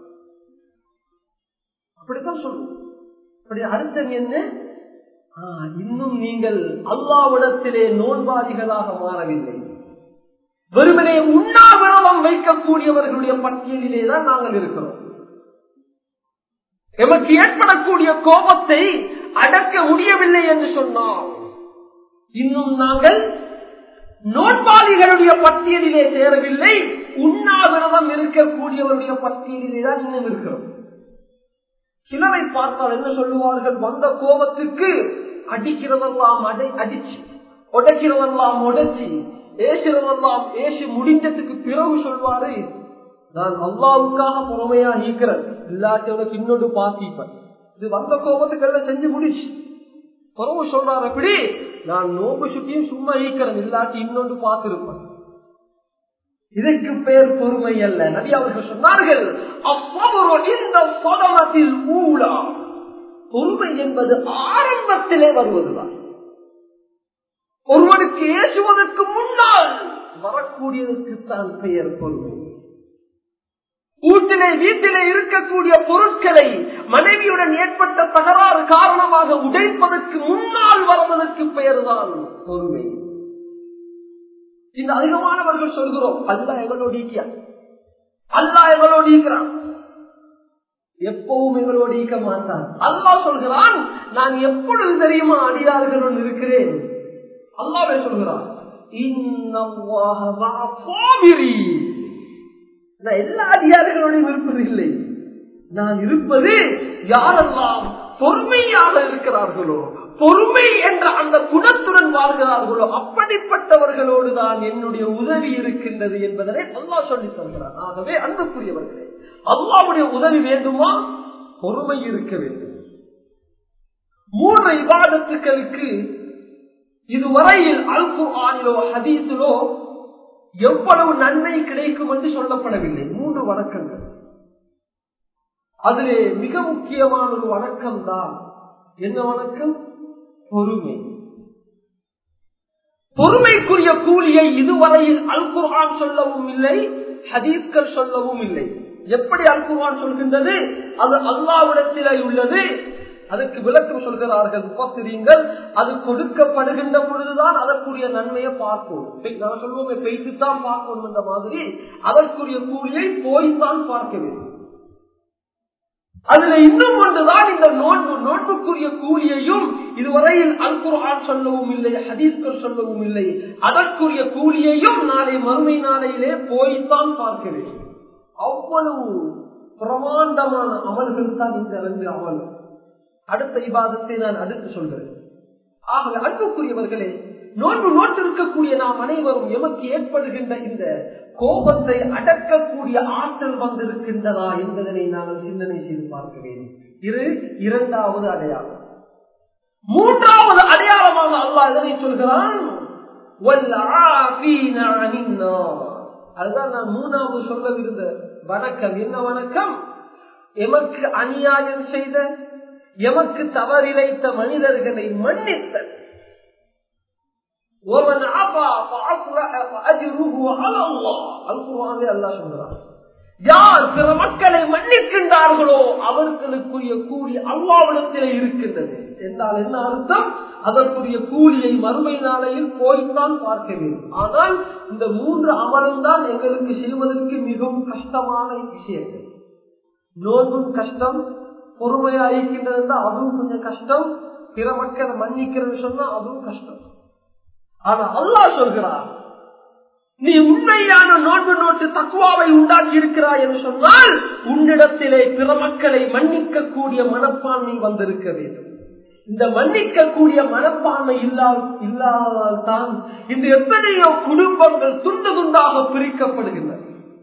அப்படித்தான் சொல்லுவோம் அப்படி அர்த்தம் என்ன இன்னும் நீங்கள் அல்லாவிடத்திலே நோன்பாதிகளாக மாறவில்லை வெறுமனே உண்ணாவிரதம் வைக்கக்கூடியவர்களுடைய பட்டியலிலே தான் நாங்கள் இருக்கிறோம் எமக்கு ஏற்படக்கூடிய கோபத்தை அடக்க முடியவில்லை என்று சொன்னால் இன்னும் நாங்கள் நோன்பாளிகளுடைய பட்டியலிலே சேரவில்லை உண்ணாவிரதம் இருக்கக்கூடியவருடைய பட்டியலிலே தான் இன்னும் இருக்கிறோம் சிலரை பார்த்தால் என்ன சொல்லுவார்கள் வந்த கோபத்துக்கு அடிக்கிறதெல்லாம் அடை அடிச்சு உடைக்கிறதெல்லாம் உடைச்சி ஏசுறதெல்லாம் ஏசி முடிஞ்சதுக்கு பிறகு சொல்வாரு நான் அல்லாவுக்காக பொறுமையா ஈக்கிறேன் இல்லாட்டி உனக்கு இன்னொன்று பாத்திப்பேன் இது வந்த கோபத்துக்கு எல்லாம் செஞ்சு முடிச்சு பிறகு சொல்றாரு அப்படி நான் நோம்பு சுட்டியும் சும்மா ஈக்கிறேன் இல்லாட்டி இன்னொன்று பார்த்திருப்பேன் இதற்கு பெயர் பொறுமை அல்ல நபி அவர்கள் சொன்னார்கள் இந்த சதமத்தில் ஊழா பொறுமை என்பது ஆரம்பத்திலே வருவதுதான் ஒருவனுக்கு ஏசுவதற்கு முன்னால் வரக்கூடியதற்கு தான் பெயர் பொறுமை வீட்டிலே வீட்டிலே இருக்கக்கூடிய பொருட்களை மனைவியுடன் ஏற்பட்ட தகராறு காரணமாக உடைப்பதற்கு முன்னால் வருவதற்கு பெயர்தான் பொறுமை இந்த அதிகமானவர்கள் சொல்கிறோம் அல்லா எங்களோடு அல்லா எங்களோடு இருக்கிறான் எப்பவும் எங்களோடு ஈக்க மாட்டான் அல்லா சொல்கிறான் நான் எப்பொழுது தெரியுமா அடியார்களுடன் இருக்கிறேன் அல்லாவே சொல்கிறான் நான் எல்லா அதிகாரிகளோடையும் இருப்பதில்லை நான் இருப்பது யாரெல்லாம் பொறுமையாக இருக்கிறார்களோ பொறுமை என்ற அந்த குணத்துடன் வாழ்கிறார்களோ அப்படிப்பட்டவர்களோடு தான் என்னுடைய உதவி இருக்கின்றது என்பதனை அல்லா சொல்லி தருகிறார் ஆகவே அன்புக்குரியவர்களே அல்லாவுடைய உதவி வேண்டுமா பொறுமை இருக்க வேண்டும் மூன்று விவாதத்துக்களுக்கு இதுவரையில் அல்கு ஆனிலோ ஹதீஸிலோ எவ்வளவு நன்மை கிடைக்கும் என்று சொல்லப்படவில்லை மூன்று வணக்கங்கள் அதிலே மிக முக்கியமான ஒரு வணக்கம் தான் என்ன வணக்கம் பொறுமை பொறுமைக்குரிய கூலியை இதுவரையில் அல் குர்ஆன் சொல்லவும் இல்லை ஹதீஸ்கள் சொல்லவும் இல்லை எப்படி அல் குர்ஆன் சொல்கின்றது அது அல்லாவிடத்திலே உள்ளது அதுக்கு விளக்கம் சொல்கிறார்கள் முப்பத்திரீங்கள் அது கொடுக்கப்படுகின்ற பொழுதுதான் அதற்குரிய நன்மையை பார்க்கணும் நான் சொல்லுவோமே பெய்துதான் பார்க்கணும் என்ற மாதிரி அதற்குரிய கூலியை போய்தான் பார்க்க வேண்டும் அதுல இன்னும் ஒன்றுதான் இந்த நோன்பு நோன்புக்குரிய கூலியையும் இதுவரையில் அல்குர்ஆன் சொல்லவும் இல்லை ஹதீஸ்கள் சொல்லவும் இல்லை அதற்குரிய கூலியையும் நாளை மறுமை நாளையிலே போய்த்தான் பார்க்க வேண்டும் அவ்வளவு பிரமாண்டமான அமல்கள் தான் இந்த ரெண்டு அமல் அடுத்த இபாதத்தை நான் அடுத்து சொல்கிறேன் ஆகவே அன்புக்குரியவர்களே நோன்பு நோட்டு இருக்கக்கூடிய நாம் அனைவரும் எமக்கு ஏற்படுகின்ற இந்த கோபத்தை அடக்கக்கூடிய ஆற்றல் வந்திருக்கின்றதா என்பதனை நாங்கள் சிந்தனை செய்து பார்க்க வேண்டும் இது இரண்டாவது அடையாளம் மூன்றாவது அடையாளமாக அல்லாஹ் எதனை சொல்கிறான் அதுதான் நான் மூணாவது சொல்லவிருந்த வணக்கம் என்ன வணக்கம் எமக்கு அநியாயம் செய்த எமக்கு தவறிழைத்த மனிதர்களை மன்னித்த ومن عفا فأصلح فأجره على الله القرآن الله சொல்றார் யார் பிற மக்களை மன்னிக்கின்றார்களோ அவர்களுக்குரிய கூலி அல்லாவிடத்திலே இருக்கின்றது என்றால் என்ன அர்த்தம் அதற்குரிய கூலியை மறுமை நாளையில் போய்த்தான் பார்க்க வேண்டும் ஆனால் இந்த மூன்று அமலும் தான் எங்களுக்கு செய்வதற்கு மிகவும் கஷ்டமான விஷயங்கள் நோன்பும் கஷ்டம் பொறுமையா இருக்கின்றது அதுவும் கொஞ்சம் கஷ்டம் பிற மக்களை மன்னிக்கிறது சொன்னா அதுவும் கஷ்டம் ஆனா அல்லாஹ் சொல்கிறார் நீ உண்மையான நோன்பு நோட்டு தக்குவாவை உண்டாக்கி இருக்கிறாய் என்று சொன்னால் உன்னிடத்திலே பிற மக்களை மன்னிக்க கூடிய மனப்பான்மை வந்திருக்க வேண்டும் இந்த மன்னிக்க கூடிய மனப்பான்மை இல்லா இல்லாதால் தான் இந்த எத்தனையோ குடும்பங்கள் துண்டு துண்டாக பிரிக்கப்படுகின்றன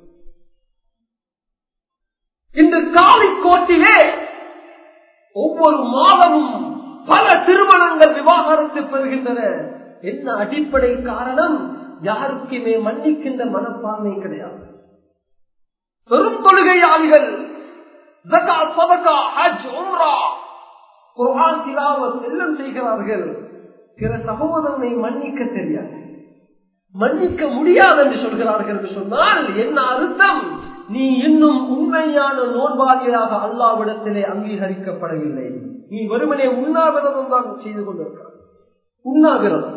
இந்த காலிக்கோட்டிலே ஒவ்வொரு மாதமும் பல திருமணங்கள் விவாகரத்து பெறுகின்றன என்ன அடிப்படை காரணம் யாருக்குமே மன்னிக்கின்ற மனப்பான்மை கிடையாது பெரும் தொழுகையாளிகள் குர்ஆன் திலாவத் எல்லாம் செய்கிறார்கள் பிற சகோதரனை மன்னிக்க தெரியாது மன்னிக்க முடியாது என்று சொல்கிறார்கள் என்று சொன்னால் என்ன அர்த்தம் நீ இன்னும் உண்மையான நோன்பாளியாக அல்லாவிடத்திலே அங்கீகரிக்கப்படவில்லை நீ வெறுமனே உண்ணாவிரதம் தான் செய்து கொண்டிருக்கிறார் உண்ணாவிரதம்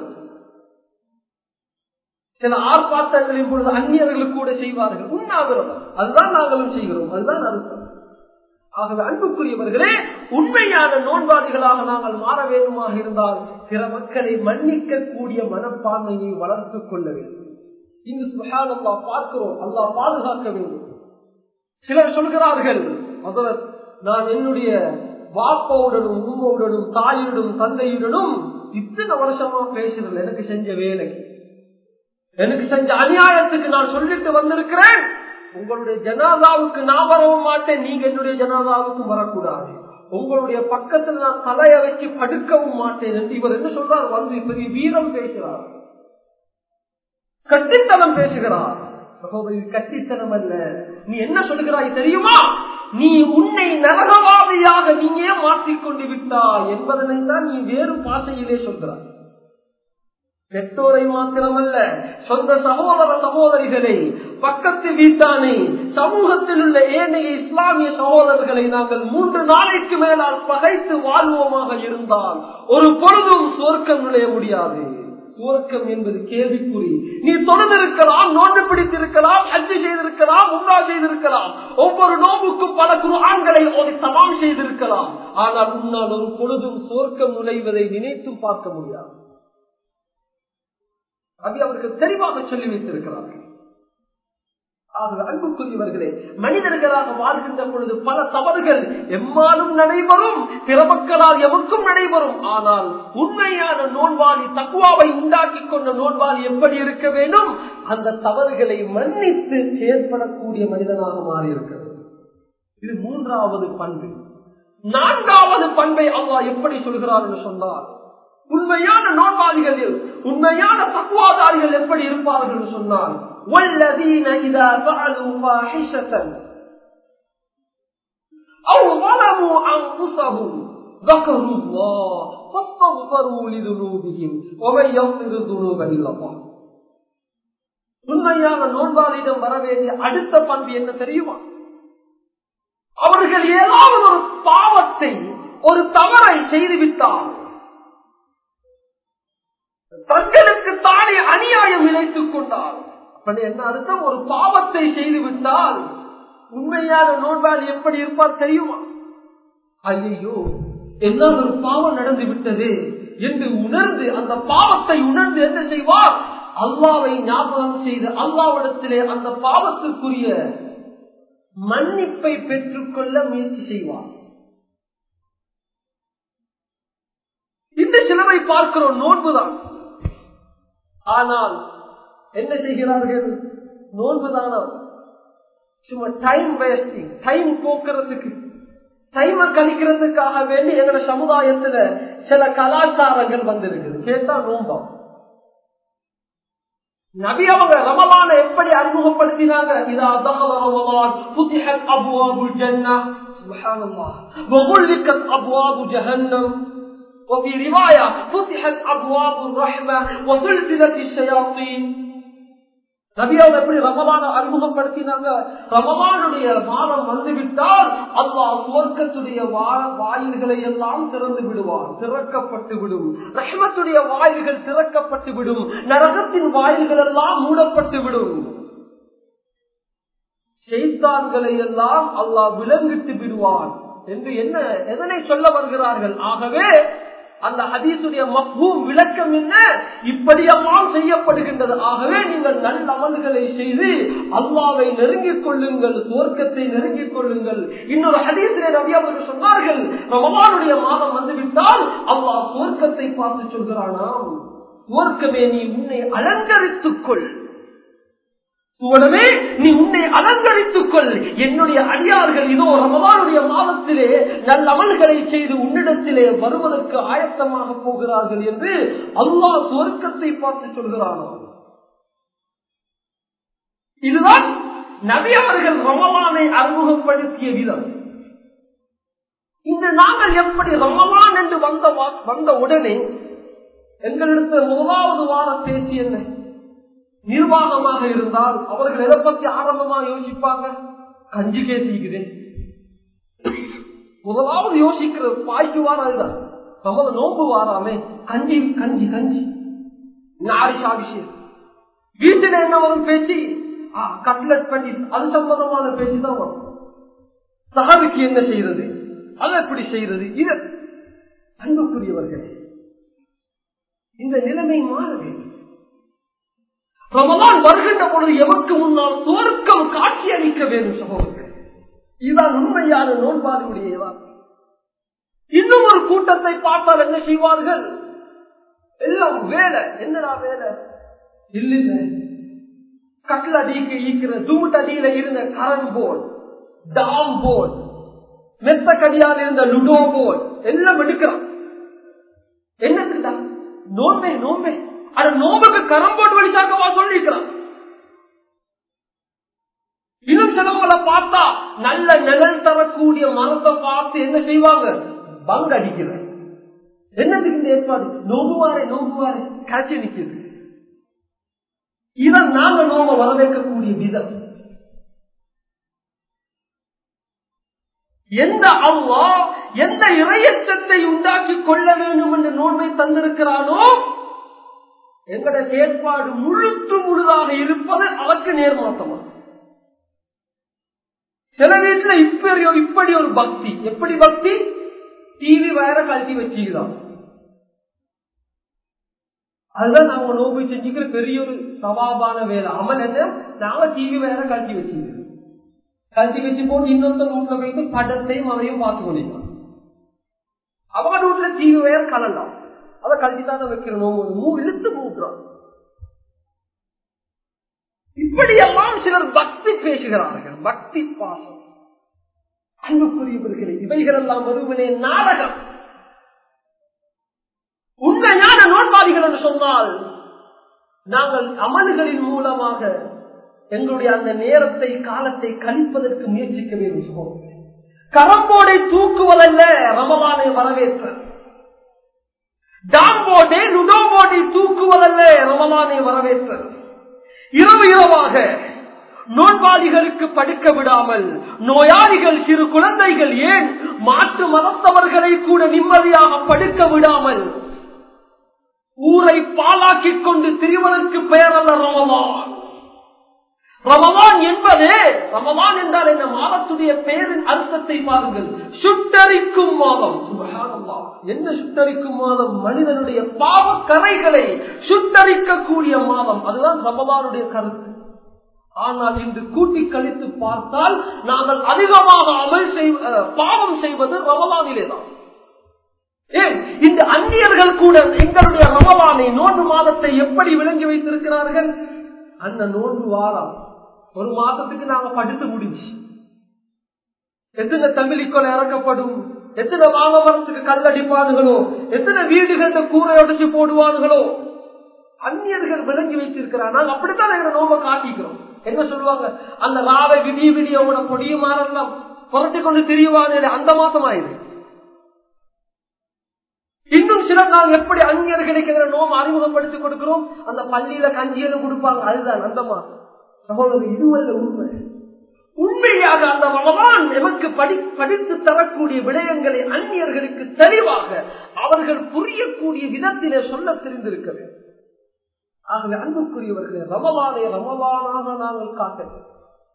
சில ஆர்ப்பாட்டங்களின் பொழுது அந்நியர்களுக்கு கூட செய்வார்கள் உண்ணாவிரதம் அதுதான் நாங்களும் செய்கிறோம் அதுதான் அர்த்தம் ஆகவே அன்புக்குரியவர்களே உண்மையான நோன்பாளிகளாக நாங்கள் மாற வேண்டுமாக இருந்தால் பிற மக்களை மன்னிக்க கூடிய மனப்பான்மையை வளர்த்துக் கொள்ள வேண்டும் இங்கு சுகான் அல்லா பார்க்கிறோம் அல்லா பாதுகாக்க வேண்டும் சிலர் சொல்கிறார்கள் முதல்வர் நான் என்னுடைய வாப்பாவுடனும் உண்மையுடனும் தாயுடனும் தந்தையுடனும் இத்தனை வருஷமா பேசுறது எனக்கு செஞ்ச வேலை எனக்கு செஞ்ச அநியாயத்துக்கு நான் சொல்லிட்டு வந்திருக்கிறேன் உங்களுடைய ஜனாதாவுக்கு நான் வரவும் மாட்டேன் நீங்க என்னுடைய ஜனாதாவுக்கும் வரக்கூடாது உங்களுடைய பக்கத்தில் நான் தலைய வச்சு படுக்கவும் மாட்டேன் என்று இவர் என்ன சொல்றார் வந்து பெரிய வீரம் பேசுகிறார் கட்டித்தனம் பேசுகிறார் சகோதரி கட்டித்தனம் அல்ல நீ என்ன சொல்லுகிறாய் தெரியுமா நீ உன்னை நரகவாதியாக நீயே மாற்றிக்கொண்டு விட்டாய் என்பதனை தான் நீ வேறு பாஷையிலே சொல்கிறாய் பெற்றோரை மாத்திரமல்ல சொந்த சகோதர சகோதரிகளை பக்கத்து வீட்டானை சமூகத்தில் உள்ள ஏனைய இஸ்லாமிய சகோதரர்களை நாங்கள் மூன்று நாளைக்கு மேலால் பகைத்து வாழ்வோமாக இருந்தால் ஒரு பொழுதும் சுவர்க்கம் நுழைய முடியாது சுவர்க்கம் என்பது கேள்விக்குறி நீ தொடர்ந்திருக்கலாம் நோண்டு பிடித்திருக்கலாம் அஞ்சு செய்திருக்கலாம் உண்ணா செய்திருக்கலாம் ஒவ்வொரு நோம்புக்கும் பல குருஆன்களை ஒரு தமாம் செய்திருக்கலாம் ஆனால் உன்னால் ஒரு பொழுதும் சுவர்க்கம் நுழைவதை நினைத்தும் பார்க்க முடியாது அதை அவர்கள் தெளிவாக சொல்லி வைத்திருக்கிறார்கள் அன்புக்குரியவர்களே மனிதர்களாக வாழ்கின்ற பொழுது பல தவறுகள் எம்மாலும் நடைபெறும் பிற மக்களால் எமக்கும் நடைபெறும் ஆனால் உண்மையான நோன்பாளி தக்குவாவை உண்டாக்கி கொண்ட நோன்பாளி எப்படி இருக்க வேண்டும் அந்த தவறுகளை மன்னித்து செயற்படக்கூடிய மனிதனாக மாறி இருக்க வேண்டும் இது மூன்றாவது பண்பு நான்காவது பண்பை அல்லா எப்படி சொல்கிறார் என்று சொன்னார் உண்மையான நோன்பாளிகளில் உண்மையான தக்குவாதாரிகள் எப்படி இருப்பார்கள் என்று சொன்னால் والذين إذا فعلوا فاحشة أو ظلموا أنفسهم ذكروا الله فاستغفروا لذنوبهم ومن يغفر الذنوب إلا الله உண்மையான நோன்பாளிடம் வர வேண்டிய அடுத்த பண்பு என்ன தெரியுமா அவர்கள் ஏதாவது ஒரு பாவத்தை ஒரு தவறை செய்துவிட்டால் தங்களுக்கு தானே அநியாயம் இணைத்துக் கொண்டால் அப்படி என்ன அர்த்தம் ஒரு பாவத்தை செய்து விட்டால் உண்மையான நோன்பாளி எப்படி இருப்பார் தெரியுமா ஐயோ என்ன ஒரு பாவம் நடந்து விட்டது என்று உணர்ந்து அந்த பாவத்தை உணர்ந்து என்ன செய்வார் அல்லாவை ஞாபகம் செய்து அல்லாவிடத்திலே அந்த பாவத்திற்குரிய மன்னிப்பை பெற்றுக்கொள்ள முயற்சி செய்வார் இந்த சிலவை பார்க்கிறோம் நோன்புதான் ஆனால் என்ன செய்கிறார்கள் நோன்புதானா சும்மா டைம் வேஸ்டிங் டைம் போக்குறதுக்கு டைம் கழிக்கிறதுக்காக வேண்டி எங்களோட சமுதாயத்துல சில கலாச்சாரங்கள் வந்திருக்குது கேட்டா நோம்பா நபி அவங்க ரமலான எப்படி அறிமுகப்படுத்தினாங்க இதா தகவ ரமலான் புத்திஹத் அபுவாபுல் ஜன்னா சுப்ஹானல்லாஹ் வகுல்லிக்கத் அபுவாபு ஜஹன்னம் وفي رواية فتحت أبواب الرحمة وسلسلة الشياطين நபியால் எப்படி ரமலான அறிமுகப்படுத்தினாங்க ரமலானுடைய மாதம் வந்துவிட்டால் அல்லாஹ் சுவர்க்கத்துடைய வாயில்களை எல்லாம் திறந்து விடுவான் திறக்கப்பட்டு விடும் ரஹ்மத்துடைய வாயில்கள் திறக்கப்பட்டு விடும் நரகத்தின் வாயில்கள் எல்லாம் மூடப்பட்டு விடும் செய்தான்களை எல்லாம் அல்லாஹ் விலங்கிட்டு விடுவான் என்று என்ன எதனை சொல்ல வருகிறார்கள் ஆகவே அந்த ஹதீசுடைய மப்பும் விளக்கம் என்ன இப்படியெல்லாம் செய்யப்படுகின்றது ஆகவே நீங்கள் நல்ல அமல்களை செய்து அல்லாவை நெருங்கிக் கொள்ளுங்கள் சுவர்க்கத்தை நெருங்கிக் கொள்ளுங்கள் இன்னொரு ஹதீசிலே நபி அவர்கள் சொன்னார்கள் ரமலானுடைய மாதம் வந்துவிட்டால் அல்லாஹ் சுவர்க்கத்தை பார்த்து சொல்கிறானாம் சுவர்க்கமே நீ உன்னை அலங்கரித்துக் கொள் சுவனமே நீ உன்னை அலங்கரித்துக் கொள் என்னுடைய அடியார்கள் இதோ ரமதானுடைய மாதத்திலே நல்ல அமல்களை செய்து உன்னிடத்திலே வருவதற்கு ஆயத்தமாக போகிறார்கள் என்று அல்லாஹ் சுவர்க்கத்தை பார்த்து சொல்கிறானோ இதுதான் நபி அவர்கள் ரமலானை அறிமுகப்படுத்திய விதம் இன்று நாங்கள் எப்படி ரமலான் என்று வந்த வந்த உடனே எங்களிடத்தில் முதலாவது வார பேச்சு என்ன நிர்வாகமாக இருந்தால் அவர்கள் எதை பத்தி ஆரம்பமாக யோசிப்பாங்க கஞ்சி கேசிக்குது முதலாவது யோசிக்கிறது பாய்க்கு வாரம் அதுதான் நமது நோம்பு வாராமே கஞ்சி கஞ்சி கஞ்சி நாரிஷா விஷயம் வீட்டில் என்ன வரும் பேச்சு கட்லட் பண்ணி அது சம்பந்தமான பேச்சு தான் வரும் சகவிக்கு என்ன செய்யறது அதை எப்படி செய்யறது இது அன்புக்குரியவர்கள் இந்த நிலைமை மாற வேண்டும் ரமலான் வருகின்ற பொழுது எமக்கு முன்னால் சுவர்க்கம் காட்சி அளிக்க வேண்டும் சகோதரர்கள் இதுதான் உண்மையான நோன்பாளுடைய இன்னும் ஒரு கூட்டத்தை பார்த்தால் என்ன செய்வார்கள் எல்லாம் வேலை என்னடா வேலை இல்ல கட்டில் அடிக்க ஈக்கிற தூட்டு அடியில இருந்த கரண்ட் போர்டு டாம் போர்டு மெத்த கடியால் இருந்த லுடோ போர்டு எல்லாம் எடுக்கிறான் என்னத்துடா நோம்பே நோம்பே அது நோம்புக்கு கரம் போட்டு வழிசாக்கவா சொல்லிக்கிறான் இன்னும் சிலவங்களை பார்த்தா நல்ல நிழல் தரக்கூடிய மரத்தை பார்த்து என்ன செய்வாங்க பங்கு அடிக்கிற என்னதுக்கு இந்த ஏற்பாடு நோம்புவாரே நோம்புவாரே காட்சி நிக்கிறது இதை நாங்க நோம்ப வரவேற்கக்கூடிய விதம் எந்த அவ்வா எந்த இறையச்சத்தை உண்டாக்கி கொள்ள வேண்டும் என்று நோன்பை தந்திருக்கிறானோ எங்கட செயற்பாடு முழுத்து முழுதாக இருப்பது அதற்கு நேர்மாற்றமா சில வீட்டுல இப்படி இப்படி ஒரு பக்தி எப்படி பக்தி டிவி வேற கழட்டி வச்சுக்கிறான் அதுதான் நாங்க நோம்பு செஞ்சுக்கிற பெரிய ஒரு சவாபான வேலை அவன் என்ன நாங்க டிவி வேற கழட்டி வச்சுக்கிறோம் கழட்டி வச்சு போட்டு இன்னொருத்த வீட்டுல போயிட்டு படத்தையும் அதையும் பார்த்து கொண்டிருக்கான் அவங்க வீட்டுல டிவி வேற கலண்டான் அதை கழட்டி தான் வைக்கிற நோம்பு மூ இழுத்து மூட்டுறான் இப்படியெல்லாம் சிலர் பக்தி பேசுகிறார்கள் பக்தி பாசம் அன்புக்குரியவர்களே இவைகள் எல்லாம் வெறுமனே நாடகம் உண்மையான நோன்பாளிகள் என்று சொன்னால் நாங்கள் அமல்களின் மூலமாக எங்களுடைய அந்த நேரத்தை காலத்தை கழிப்பதற்கு முயற்சிக்க வேண்டும் கரம்போடை தூக்குவதல்ல ரமலானை வரவேற்ப டாம்போடை நுடோபோடை தூக்குவதல்ல ரமலானை வரவேற்ப இரவு இரவாக நோன்பாளிகளுக்கு படுக்க விடாமல் நோயாளிகள் சிறு குழந்தைகள் ஏன் மாற்று மதத்தவர்களை கூட நிம்மதியாக படுக்க விடாமல் ஊரை பாலாக்கிக் கொண்டு திரிவதற்கு பெயர் அல்ல ரமலான் ரமலான் என்பது ரமலான் என்றால் இந்த மாதத்துடைய பெயரின் அர்த்தத்தை பாருங்கள் சுட்டரிக்கும் மாதம் என்ன சுட்டரிக்கும் மாதம் மனிதனுடைய பாவ கரைகளை சுட்டரிக்கக்கூடிய மாதம் அதுதான் ரமலானுடைய கருத்து ஆனால் இன்று கூட்டி கழித்து பார்த்தால் நாங்கள் அதிகமாக அமல் செய் பாவம் செய்வது ரமலானிலே தான் ஏன் இந்த அந்நியர்கள் கூட எங்களுடைய ரமலானை நோன்பு மாதத்தை எப்படி விளங்கி வைத்திருக்கிறார்கள் அந்த நோன்பு வாரம் ஒரு மாதத்துக்கு நாங்க படித்து முடிஞ்சு எத்தனை தமிழிக்கொலை இறக்கப்படும் எத்தனை வாங்க மரத்துக்கு கல்லடிப்பானுகளோ எத்தனை வீடுகள்ல கூரை உடைச்சு போடுவானுகளோ அந்நியர்கள் விளங்கி வைத்திருக்கிறார் நாங்க அப்படித்தான் எங்க நோம்ப காட்டிக்கிறோம் என்ன சொல்லுவாங்க அந்த ராவை விடிய விடிய உன பொடிய மாறெல்லாம் புரட்டி கொண்டு திரியுவானே அந்த மாசம் ஆயிரு இன்னும் சிலர் நாம் எப்படி அந்நியர்களுக்கு எங்களை நோம் அறிமுகப்படுத்தி கொடுக்கிறோம் அந்த பள்ளியில கஞ்சியெல்லாம் கொடுப்பாங்க அதுதான் அந்தமா சகோதரர் இதுவல்ல உண்மை உண்மையாக அந்த ரமலான் எமக்கு படி படித்து தரக்கூடிய விடயங்களை அந்நியர்களுக்கு தெளிவாக அவர்கள் புரியக்கூடிய விதத்திலே சொல்ல தெரிந்திருக்க வேண்டும் ஆகவே அன்புக்குரியவர்களே ரமலானை ரமலானாக நாங்கள் காட்ட வேண்டும்.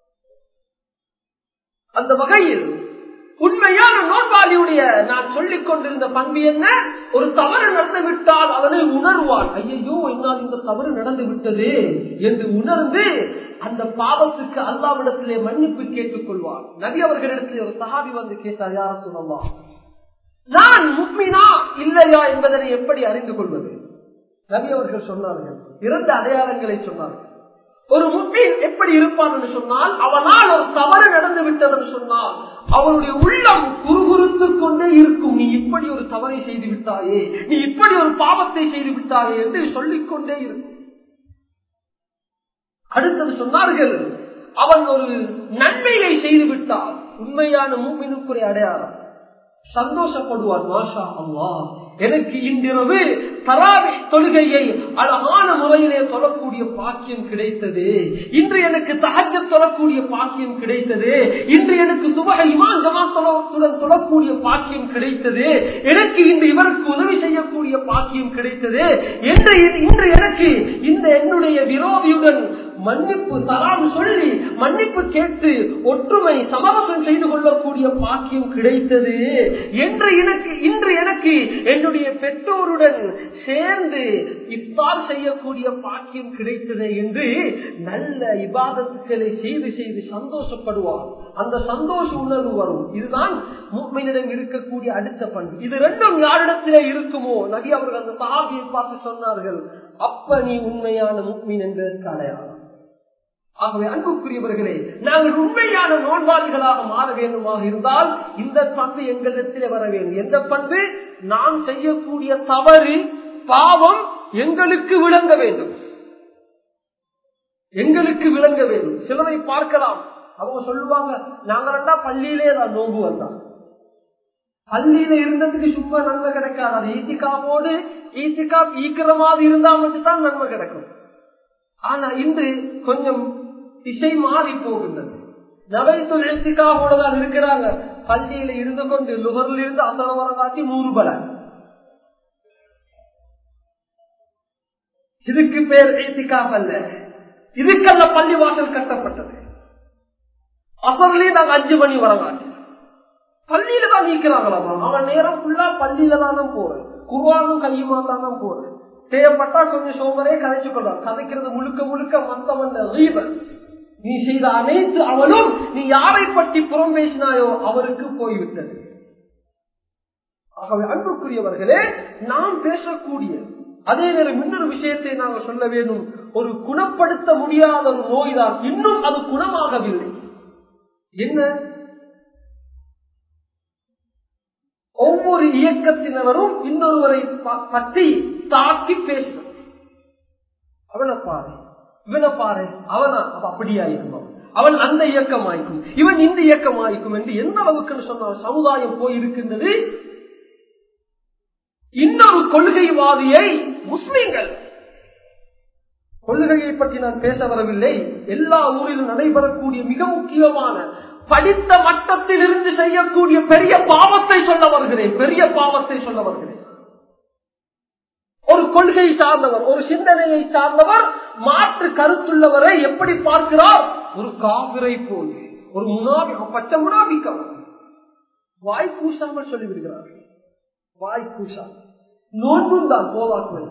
அந்த வகையில் உண்மையான நோன்பாளியுடைய நான் சொல்லிக் கொண்டிருந்த பண்பு என்ன ஒரு தவறு நடந்து விட்டால் அதனை உணர்வான் ஐயோ என்னால் இந்த தவறு நடந்து விட்டது என்று உணர்ந்து அந்த பாவத்துக்கு அல்லாவிடத்திலே மன்னிப்பு கேட்டுக் கொள்வான் நபி அவர்களிடத்திலே ஒரு சஹாபி வந்து கேட்டார் யார சொல்லலாம் நான் முக்மினா இல்லையா என்பதனை எப்படி அறிந்து கொள்வது நபி அவர்கள் சொன்னார்கள் இரண்டு அடையாளங்களை சொன்னார்கள் ஒரு முக்மீன் எப்படி இருப்பான் என்று சொன்னால் அவனால் ஒரு தவறு நடந்து விட்டது என்று சொன்னால் அவனுடைய உள்ளம் குறுகுறுத்துக் கொண்டே இருக்கும் நீ இப்படி ஒரு தவறை செய்து விட்டாயே நீ இப்படி ஒரு பாவத்தை செய்து விட்டாயே என்று சொல்லிக் கொண்டே இருக்கும் அடுத்தது சொன்னார்கள் அவன் ஒரு நன்மையை செய்து விட்டால் உண்மையான மூமினுக்குரிய அடையாளம் சந்தோஷப்படுவான் மாஷா அல்லா எனக்கு இன்றிரவு தராவி தொழுகையை அழகான முறையிலே தொழக்கூடிய பாக்கியம் கிடைத்தது இன்று எனக்கு தகஜ தொழக்கூடிய பாக்கியம் கிடைத்தது இன்று எனக்கு சுபக இமான் ஜமாத்துடன் தொழக்கூடிய பாக்கியம் கிடைத்தது எனக்கு இன்று இவருக்கு உதவி செய்யக்கூடிய பாக்கியம் கிடைத்தது என்று இன்று எனக்கு இந்த என்னுடைய விரோதியுடன் மன்னிப்பு தரான் சொல்லி மன்னிப்பு கேட்டு ஒற்றுமை சமரசம் செய்து கொள்ளக்கூடிய பாக்கியம் கிடைத்தது என்று எனக்கு இன்று எனக்கு என்னுடைய பெற்றோருடன் சேர்ந்து இப்பால் செய்யக்கூடிய பாக்கியம் கிடைத்தது என்று நல்ல இபாதத்துக்களை செய்து செய்து சந்தோஷப்படுவார் அந்த சந்தோஷ உணர்வு வரும் இதுதான் முக்மீனிடம் இருக்கக்கூடிய அடுத்த பண்பு இது ரெண்டும் யாரிடத்திலே இருக்குமோ நபி அவர்கள் அந்த சாபியை பார்த்து சொன்னார்கள் அப்ப நீ உண்மையான முக்மீன் என்பதற்கு அடையாளம் ஆகவே அன்புக்குரியவர்களே நாங்கள் உண்மையான நோன்பாளிகளாக மாற வேண்டுமாக இருந்தால் இந்த பண்பு எங்களிடத்திலே வர வேண்டும் எந்த பண்பு நாம் செய்யக்கூடிய தவறு பாவம் எங்களுக்கு விளங்க வேண்டும் எங்களுக்கு விளங்க வேண்டும் சிலரை பார்க்கலாம் அவங்க சொல்லுவாங்க நாங்க ரெண்டா பள்ளியிலே தான் நோம்பு வந்தான் பள்ளியில இருந்ததுக்கு சும்மா நன்மை கிடைக்காது அது ஈத்திகாவோடு ஈத்திகா ஈக்கிற மாதிரி இருந்தா மட்டும்தான் நன்மை கிடைக்கும் ஆனா இன்று கொஞ்சம் திசை மாறி போகின்றது நவைத்துள் எழுத்திக்காவோட தான் இருக்கிறாங்க பள்ளியில இருந்து கொண்டு லுகரில் இருந்து அசல வர காட்டி நூறு பலன் இதுக்கு பேர் எழுத்திக்காப் அல்ல இதுக்கல்ல பள்ளி வாசல் கட்டப்பட்டது அசர்லயே நாங்க அஞ்சு மணி வர காட்டி பள்ளியில தான் நீக்கிறாங்களாமா அவன் நேரம் ஃபுல்லா பள்ளியில தானே போறேன் குருவானும் கையுமா தானே போறேன் தேவைப்பட்டா கொஞ்சம் சோமரே கதைச்சு கொள்வான் கதைக்கிறது முழுக்க முழுக்க மத்தவன் ரீபன் நீ செய்த அனைத்து அவனும் நீ யாரை பற்றி புறம் பேசினாயோ அவருக்கு போய்விட்டது ஆகவே அன்புக்குரியவர்களே நாம் பேசக்கூடிய அதே நேரம் இன்னொரு விஷயத்தை நாங்கள் சொல்ல வேண்டும் ஒரு குணப்படுத்த முடியாத ஒரு நோய் தான் இன்னும் அது குணமாகவில்லை என்ன ஒவ்வொரு இயக்கத்தினரும் இன்னொருவரை பற்றி தாக்கி பேசுவது அவனை பாரு இவனை பாரு அவனா அப்ப அப்படியா இருக்கும் அவன் அந்த இயக்கம் ஆயிக்கும் இவன் இந்த இயக்கம் ஆயிக்கும் என்று எந்த அளவுக்கு சொன்னால் சமுதாயம் போயிருக்கின்றது இன்னொரு கொள்கைவாதியை முஸ்லிம்கள் கொள்கையை பற்றி நான் பேச வரவில்லை எல்லா ஊரிலும் நடைபெறக்கூடிய மிக முக்கியமான படித்த மட்டத்தில் இருந்து செய்யக்கூடிய பெரிய பாவத்தை சொல்ல வருகிறேன் பெரிய பாவத்தை சொல்ல வருகிறேன் ஒரு கொள்கை சார்ந்தவர் ஒரு சிந்தனையை சார்ந்தவர் மாற்று கருத்துள்ளவரை எப்படி பார்க்கிறார் ஒரு காவிரை போல் ஒரு முனாபி பச்சை முனாபிக்கம் வாய் கூசாமல் சொல்லிவிடுகிறார் வாய் கூசா நோன்பும் தான் போதாக்குவது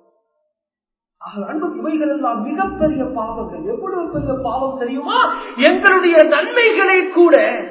அன்பு இவைகள் எல்லாம் மிகப்பெரிய பாவங்கள் எவ்வளவு பெரிய பாவம் தெரியுமா எங்களுடைய நன்மைகளை கூட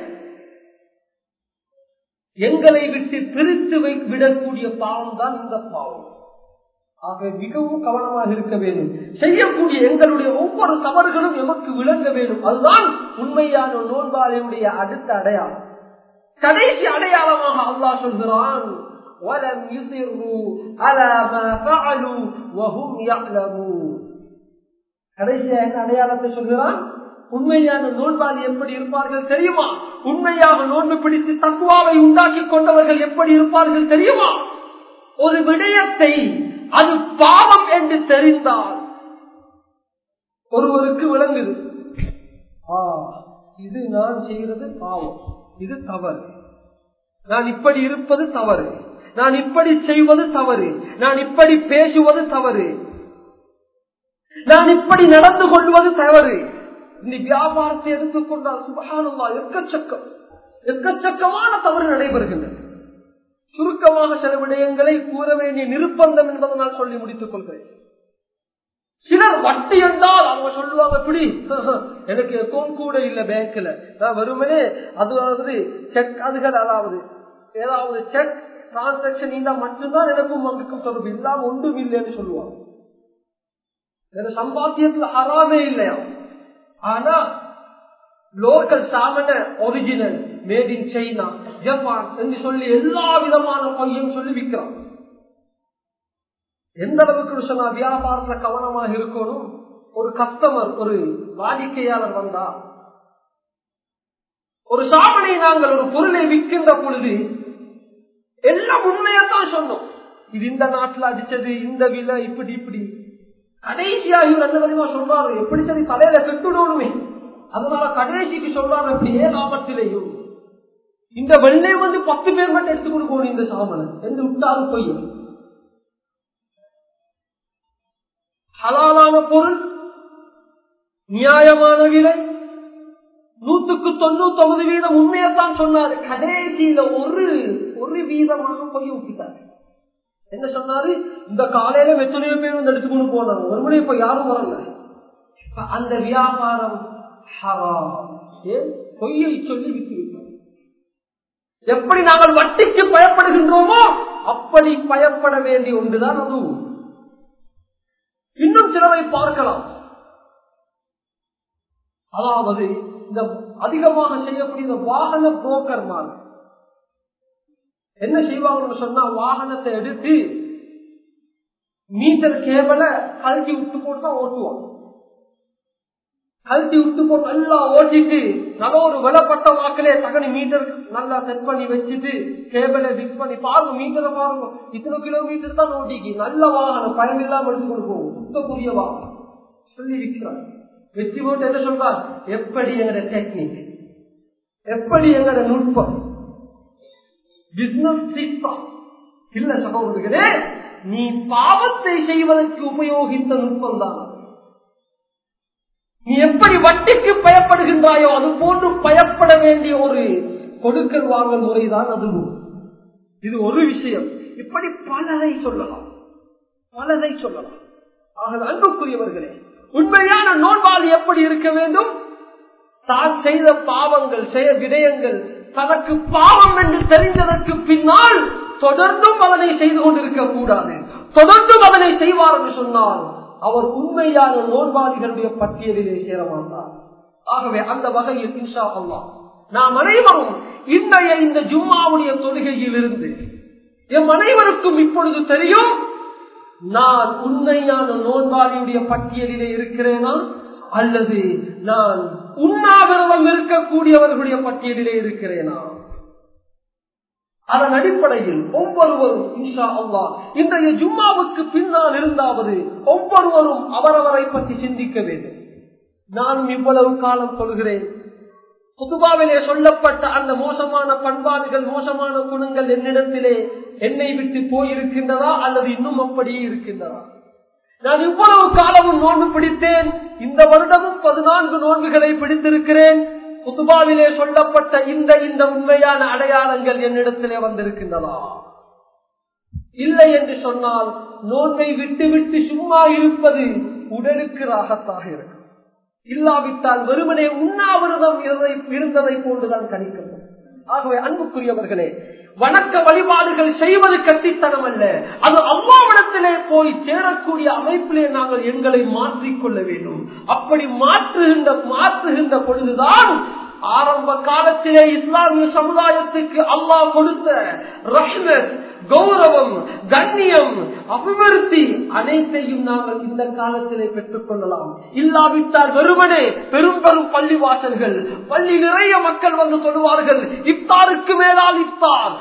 எங்களை விட்டு பிரித்து விடக்கூடிய பாவம் தான் இந்த பாவம் ஆக மிகவும் கவனமாக இருக்க வேண்டும் செய்யக்கூடிய எங்களுடைய ஒவ்வொரு தவறுகளும் எமக்கு விளங்க வேண்டும் அதுதான் உண்மையான நோன்பாளையுடைய அடுத்த அடையாளம் கடைசி அடையாளமாக அல்லாஹ் சொல்கிறான் وَلَمْ يُصِرُّوا عَلَى مَا فَعَلُوا وَهُمْ يَعْلَمُونَ கடைசியா என்ன அடையாளத்தை சொல்கிறான் உண்மையான நோன்பாளி எப்படி இருப்பார்கள் தெரியுமா உண்மையாக நோன்பு பிடித்து தக்குவாவை உண்டாக்கி கொண்டவர்கள் எப்படி இருப்பார்கள் தெரியுமா ஒரு விடயத்தை அது பாவம் என்று தெரிந்தால் ஒருவருக்கு விளங்குது ஆ இது நான் செய்கிறது பாவம் இது தவறு நான் இப்படி இருப்பது தவறு நான் இப்படி செய்வது தவறு நான் இப்படி பேசுவது தவறு நான் இப்படி நடந்து கொள்வது தவறு இந்த வியாபாரத்தை எடுத்துக்கொண்டால் சுபகானந்தா எக்கச்சக்கம் எக்கச்சக்கமான தவறு நடைபெறுகின்றன சுருக்கமாக சில விடயங்களை கூற வேண்டிய நிர்பந்தம் என்பதை நான் சொல்லி முடித்துக் கொள்கிறேன் சிலர் வட்டி என்றால் அவங்க சொல்லுவாங்க இப்படி எனக்கு அக்கௌண்ட் கூட இல்ல பேங்க்ல நான் வெறுமனே அதாவது செக் அதுகள் அதாவது ஏதாவது செக் டிரான்சாக்சன் இருந்தா மட்டும்தான் எனக்கும் வங்கிக்கும் தொடர்பு இல்லாம ஒன்றும் இல்லைன்னு சொல்லுவாங்க எனக்கு சம்பாத்தியத்துல ஹராமே இல்லையா ஆனா லோக்கல் சாமன original made in China Japan என்று சொல்லி எல்லா விதமான பையும் சொல்லி விற்கிறான் எந்த அளவுக்கு சொன்னா வியாபாரத்துல கவனமாக இருக்கணும் ஒரு கஸ்டமர் ஒரு வாடிக்கையாளர் வந்தா ஒரு சாமனை நாங்கள் ஒரு பொருளை விற்கின்ற பொழுது எல்லாம் உண்மையத்தான் சொன்னோம் இது இந்த நாட்டுல அடிச்சது இந்த விலை இப்படி இப்படி கடைசியா இவர் என்ன தெரியுமா சொல்றாரு எப்படி சரி தலையில கெட்டுடணுமே அதனால கடைசிக்கு சொல்றாரு அப்படியே லாபத்திலேயும் இந்த வெள்ளை வந்து பத்து பேர் மட்டும் எடுத்து கொடுக்கணும் இந்த சாமனை என்று விட்டாலும் பொய் ஹலாலான பொருள் நியாயமான விலை நூத்துக்கு தொண்ணூத்தி ஒன்பது வீதம் உண்மையத்தான் சொன்னாரு கடைசியில ஒரு ஒரு வீதமாக பொய் விட்டுட்டாரு என்ன சொன்னாரு இந்த காலையில எத்தனையோ பேர் வந்து எடுத்துக்கொண்டு போனாங்க ஒரு மணி இப்ப யாரும் வரல அந்த வியாபாரம் பொய்யை சொல்லி விட்டு எப்படி நாங்கள் வட்டிக்கு பயப்படுகின்றோமோ அப்படி பயப்பட வேண்டிய ஒன்றுதான் அதுவும் இன்னும் சிலரை பார்க்கலாம் அதாவது இந்த அதிகமாக செய்யக்கூடிய இந்த வாகன புரோக்கர் மாதிரி என்ன செய்வாங்கன்னு சொன்னா வாகனத்தை எடுத்து மீட்டர் கேபிள கழட்டி விட்டு போட்டு தான் ஓட்டுவாங்க கழட்டி விட்டு போட்டு நல்லா ஓட்டிட்டு நல்ல ஒரு விலப்பட்ட வாக்கிலே தகனி மீட்டர் நல்லா செட் பண்ணி வச்சுட்டு கேபிளை பிக்ஸ் பண்ணி பாருங்க மீட்டரை பாருங்க இத்தனை கிலோமீட்டர் தான் ஓட்டிக்கு நல்ல வாகனம் பயம் இல்லாம எடுத்து கொடுக்கும் சுத்தக்கூடிய வாகனம் சொல்லி விற்கிறார் வெற்றி போட்டு என்ன சொல்றார் எப்படி எங்கட டெக்னிக் எப்படி எங்கட நுட்பம் பிசினஸ் இல்ல சகோதரர்களே நீ பாவத்தை செய்வதற்கு உபயோகித்த நுட்பம் தான் நீ எப்படி வட்டிக்கு பயப்படுகின்றாயோ அது போன்று பயப்பட வேண்டிய ஒரு கொடுக்கல் வாங்கல் முறைதான் அதுவும் இது ஒரு விஷயம் இப்படி பலரை சொல்லலாம் பலரை சொல்லலாம் ஆக அன்புக்குரியவர்களே உண்மையான நோன்பாளி எப்படி இருக்க வேண்டும் தான் செய்த பாவங்கள் செய்ய விடயங்கள் தனக்கு பாவம் என்று தெரிந்ததற்கு பின்னால் தொடர்ந்தும் அதனை செய்து கொண்டிருக்க கூடாது தொடர்ந்தும் அதனை செய்வார் என்று சொன்னால் அவர் உண்மையான நோன்பாளிகளுடைய பட்டியலிலே சேர மாட்டார் ஆகவே அந்த வகையில் இன்ஷா அல்லா நாம் அனைவரும் இன்றைய இந்த ஜும்மாவுடைய தொழுகையில் இருந்து எம் அனைவருக்கும் இப்பொழுது தெரியும் நான் உண்மையான நோன்பாளியுடைய பட்டியலிலே இருக்கிறேனா அல்லது நான் உண்ணாவிரதம் இருக்கக்கூடியவர்களுடைய பட்டியலிலே இருக்கிறேனா அதன் அடிப்படையில் ஒவ்வொருவரும் இன்ஷா அல்லா இன்றைய ஜும்மாவுக்கு பின்னால் இருந்தாவது ஒவ்வொருவரும் அவரவரை பற்றி சிந்திக்க வேண்டும் நானும் இவ்வளவு காலம் சொல்கிறேன் புதுபாவிலே சொல்லப்பட்ட அந்த மோசமான பண்பாடுகள் மோசமான குணங்கள் என்னிடத்திலே என்னை விட்டு போயிருக்கின்றதா அல்லது இன்னும் அப்படியே இருக்கின்றதா நான் இவ்வளவு காலமும் நோன்பு பிடித்தேன் இந்த வருடமும் பதினான்கு நோன்புகளை பிடித்திருக்கிறேன் குத்துபாவிலே சொல்லப்பட்ட இந்த இந்த உண்மையான அடையாளங்கள் என்னிடத்திலே வந்திருக்கின்றதா இல்லை என்று சொன்னால் நோன்பை விட்டு விட்டு சும்மா இருப்பது உடலுக்கு ராகத்தாக இருக்கும் இல்லாவிட்டால் வெறுமனே உண்ணாவிரதம் இருந்ததை போன்றுதான் கணிக்கிறது ஆகவே அன்புக்குரியவர்களே வணக்க வழிபாடுகள் செய்வது கட்டித்தனம் அல்ல அது அம்மாவிடத்திலே போய் சேரக்கூடிய அமைப்பிலே நாங்கள் எங்களை மாற்றிக்கொள்ள வேண்டும் அப்படி மாற்றுகின்ற மாற்றுகின்ற பொழுதுதான் ஆரம்ப காலத்திலே இஸ்லாமிய சமுதாயத்துக்கு அல்லாஹ் கொடுத்த ரஹ்மத் கௌரவம் கண்ணியம் அபிவிருத்தி அனைத்தையும் நாங்கள் இந்த காலத்திலே பெற்றுக் கொள்ளலாம் இல்லாவிட்டால் வெறுமனே பெரும் பெரும் பள்ளி வாசல்கள் பள்ளி நிறைய மக்கள் வந்து சொல்லுவார்கள் இஃப்தாருக்கு மேலால் இஃப்தார்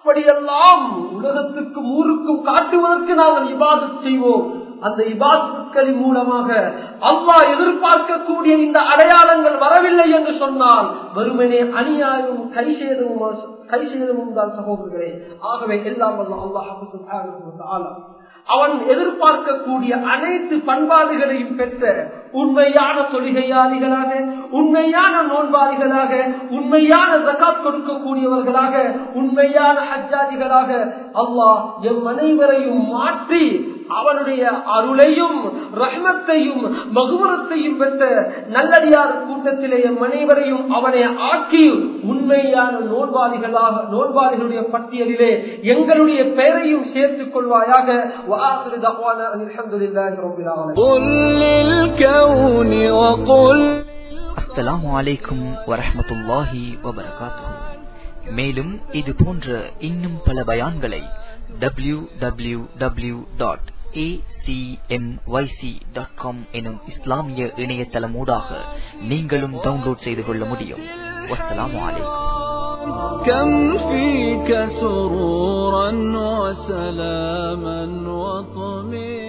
அப்படியெல்லாம் உலகத்துக்கு ஊருக்கும் காட்டுவதற்கு நாங்கள் இபாதத் செய்வோம் அந்த இபாதத்துக்களின் மூலமாக அல்லாஹ் எதிர்பார்க்கக்கூடிய இந்த அடையாளங்கள் வரவில்லை என்று சொன்னால் வெறுமனே அநியாயமும் கை சேதமும் கை சேதமும் தான் சகோதரர்களே ஆகவே எல்லாம் அல்லாஹ் அவன் எதிர்பார்க்கக்கூடிய அனைத்து பண்பாடுகளையும் பெற்ற உண்மையான தொழுகையாளிகளாக உண்மையான நோன்பாளிகளாக உண்மையான ஜகாத் கொடுக்கக்கூடியவர்களாக உண்மையான ஹஜ்ஜாதிகளாக அல்லாஹ் எம் அனைவரையும் மாற்றி அவனுடைய அருளையும் ரஹ்மத்தையும் மகுமரத்தையும் பெற்ற நல்லடியார் கூட்டத்திலே எம் அனைவரையும் அவனை ஆக்கி உண்மையான நோன்பாளிகளாக நோன்பாளிகளுடைய பட்டியலிலே எங்களுடைய பெயரையும் சேர்த்துக் கொள்வாயாக وآخر دعوانا أن الحمد لله رب العالمين قل للكون وقل அஸ்ஸலாமு அலைக்கும் வரஹ்மத்துல்லாஹி வபரகாத்துஹு மேலும் இது போன்ற இன்னும் பல பயான்களை W W W dot dot com எனும் இஸ்லாமிய இணையதளமூடாக நீங்களும் டவுன்லோட் செய்து கொள்ள முடியும் வஸ்ஸலாமு அலைக்கும் كم فيك سرورا وسلاما وطمئنا